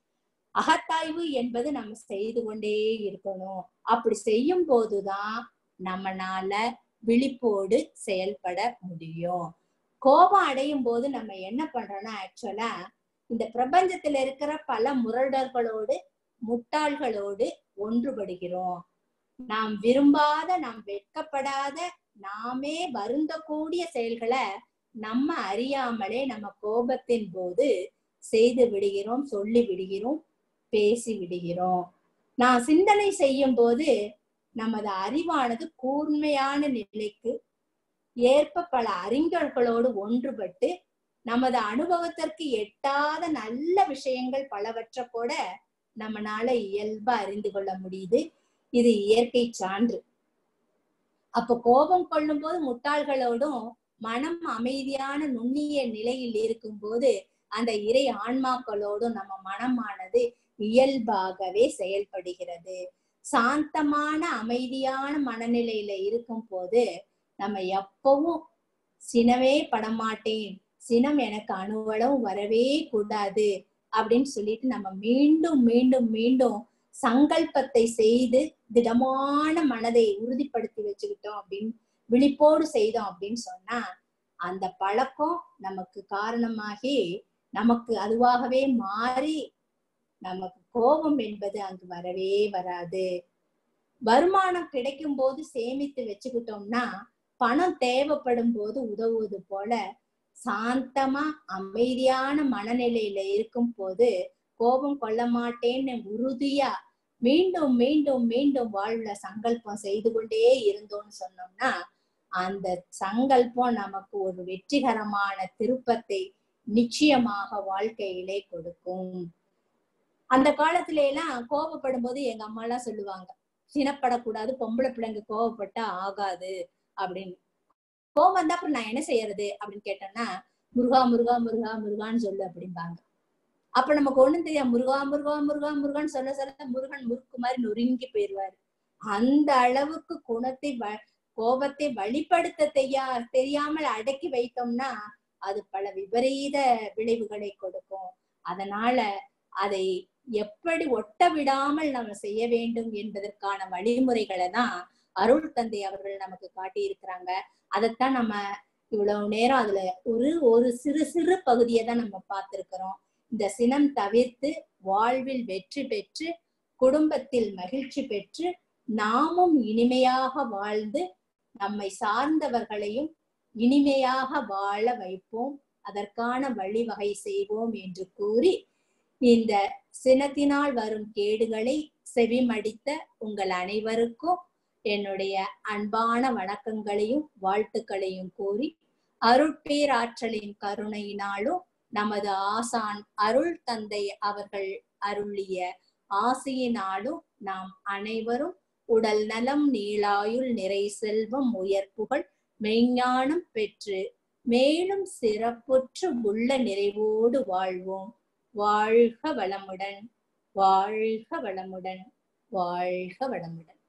அகத்தாய்வு என்பது நம்ம செய்து கொண்டே இருக்கணும் அப்படி செய்யும் போதுதான் நம்மனால விழிப்போடு செயல்பட முடியும் கோபம் அடையும் போது நம்ம என்ன பண்றோம்னா ஆக்சுவலா இந்த பிரபஞ்சத்துல இருக்கிற பல முரடர்களோடு முட்டாள்களோடு ஒன்றுபடுகிறோம் நாம் விரும்பாத நாம் வெட்கப்படாத நாமே வருந்தக்கூடிய செயல்களை நம்ம அறியாமலே நம்ம கோபத்தின் போது செய்து விடுகிறோம் சொல்லி விடுகிறோம் பேசி விடுகிறோம் நான் சிந்தனை செய்யும் போது நமது அறிவானது கூர்மையான நிலைக்கு ஏற்ப பல அறிஞர்களோடு ஒன்றுபட்டு நமது அனுபவத்திற்கு எட்டாத நல்ல விஷயங்கள் பலவற்றை கூட நம்மனால இயல்பா அறிந்து கொள்ள முடியுது இது இயற்கை சான்று அப்ப கோபம் கொள்ளும் போது முட்டாள்களோடும் மனம் அமைதியான நுண்ணிய நிலையில் இருக்கும் போது அந்த இறை ஆன்மாக்களோடும் நம்ம மனமானது இயல்பாகவே செயல்படுகிறது சாந்தமான அமைதியான மனநிலையில இருக்கும் போது நம்ம எப்பவும் சினவே படமாட்டேன் சினம் எனக்கு அணுவளவும் வரவே கூடாது அப்படின்னு சொல்லிட்டு நம்ம மீண்டும் மீண்டும் மீண்டும் சங்கல்பத்தை செய்து திடமான மனதை உறுதிப்படுத்தி வச்சுக்கிட்டோம் அப்படின்னு விழிப்போடு செய்தோம் அப்படின்னு சொன்னா அந்த பழக்கம் நமக்கு காரணமாகி நமக்கு அதுவாகவே மாறி நமக்கு கோபம் என்பது அங்கு வரவே வராது வருமானம் கிடைக்கும் போது சேமித்து வச்சுக்கிட்டோம்னா பணம் தேவைப்படும் போது உதவுவது போல சாந்தமா அமைதியான மனநிலையில இருக்கும் போது கோபம் கொள்ள மாட்டேன்னு உறுதியா மீண்டும் மீண்டும் மீண்டும் வாழ்வுல சங்கல்பம் செய்து கொண்டே இருந்தோம்னு சொன்னோம்னா அந்த சங்கல்பம் நமக்கு ஒரு வெற்றிகரமான திருப்பத்தை நிச்சயமாக வாழ்க்கையிலே கொடுக்கும் அந்த காலத்துல எல்லாம் கோபப்படும் போது எங்க அம்மா எல்லாம் சொல்லுவாங்க சினப்படக்கூடாது பொம்பளை பிள்ளைங்க கோவப்பட்டா ஆகாது அப்படின்னு கோபம் வந்தா அப்புறம் நான் என்ன செய்யறது அப்படின்னு கேட்டேன்னா முருகா முருகா முருகா முருகான்னு சொல்லு அப்படிம்பாங்க அப்ப நமக்கு ஒண்ணும் தெரியாது முருகா முருகா முருகா முருகான்னு சொல்ல சொல்ல முருகன் முறுக்கு மாதிரி நொறுங்கி போயிருவாரு அந்த அளவுக்கு குணத்தை வ- கோபத்தை வழிப்படுத்த தெரியா தெரியாமல் அடக்கி வைத்தோம்னா அது பல விபரீத விளைவுகளை கொடுக்கும் அதனால அதை எப்படி ஒட்ட விடாமல் நம்ம செய்ய வேண்டும் என்பதற்கான வழிமுறைகளை தான் அருள் தந்தை அவர்கள் நமக்கு காட்டி இருக்கிறாங்க அதைத்தான் நம்ம இவ்வளவு நேரம் அதுல ஒரு ஒரு சிறு சிறு பகுதியை தான் நம்ம பார்த்திருக்கிறோம் இந்த சினம் தவிர்த்து வாழ்வில் வெற்றி பெற்று குடும்பத்தில் மகிழ்ச்சி பெற்று நாமும் இனிமையாக வாழ்ந்து நம்மை சார்ந்தவர்களையும் இனிமையாக வாழ வைப்போம் அதற்கான வழிவகை செய்வோம் என்று கூறி இந்த சினத்தினால் வரும் கேடுகளை செவிமடித்த உங்கள் அனைவருக்கும் என்னுடைய அன்பான வணக்கங்களையும் வாழ்த்துக்களையும் கூறி அருட்பேராற்றலின் கருணையினாலும் நமது ஆசான் அருள் தந்தை அவர்கள் அருளிய ஆசையினாலும் நாம் அனைவரும் உடல் நலம் நீளாயுள் நிறை செல்வம் உயர்ப்புகள் மெய்ஞானம் பெற்று மேலும் சிறப்புற்று உள்ள நிறைவோடு வாழ்வோம் வாழ்க வளமுடன் வாழ்க வளமுடன் வாழ்க வளமுடன்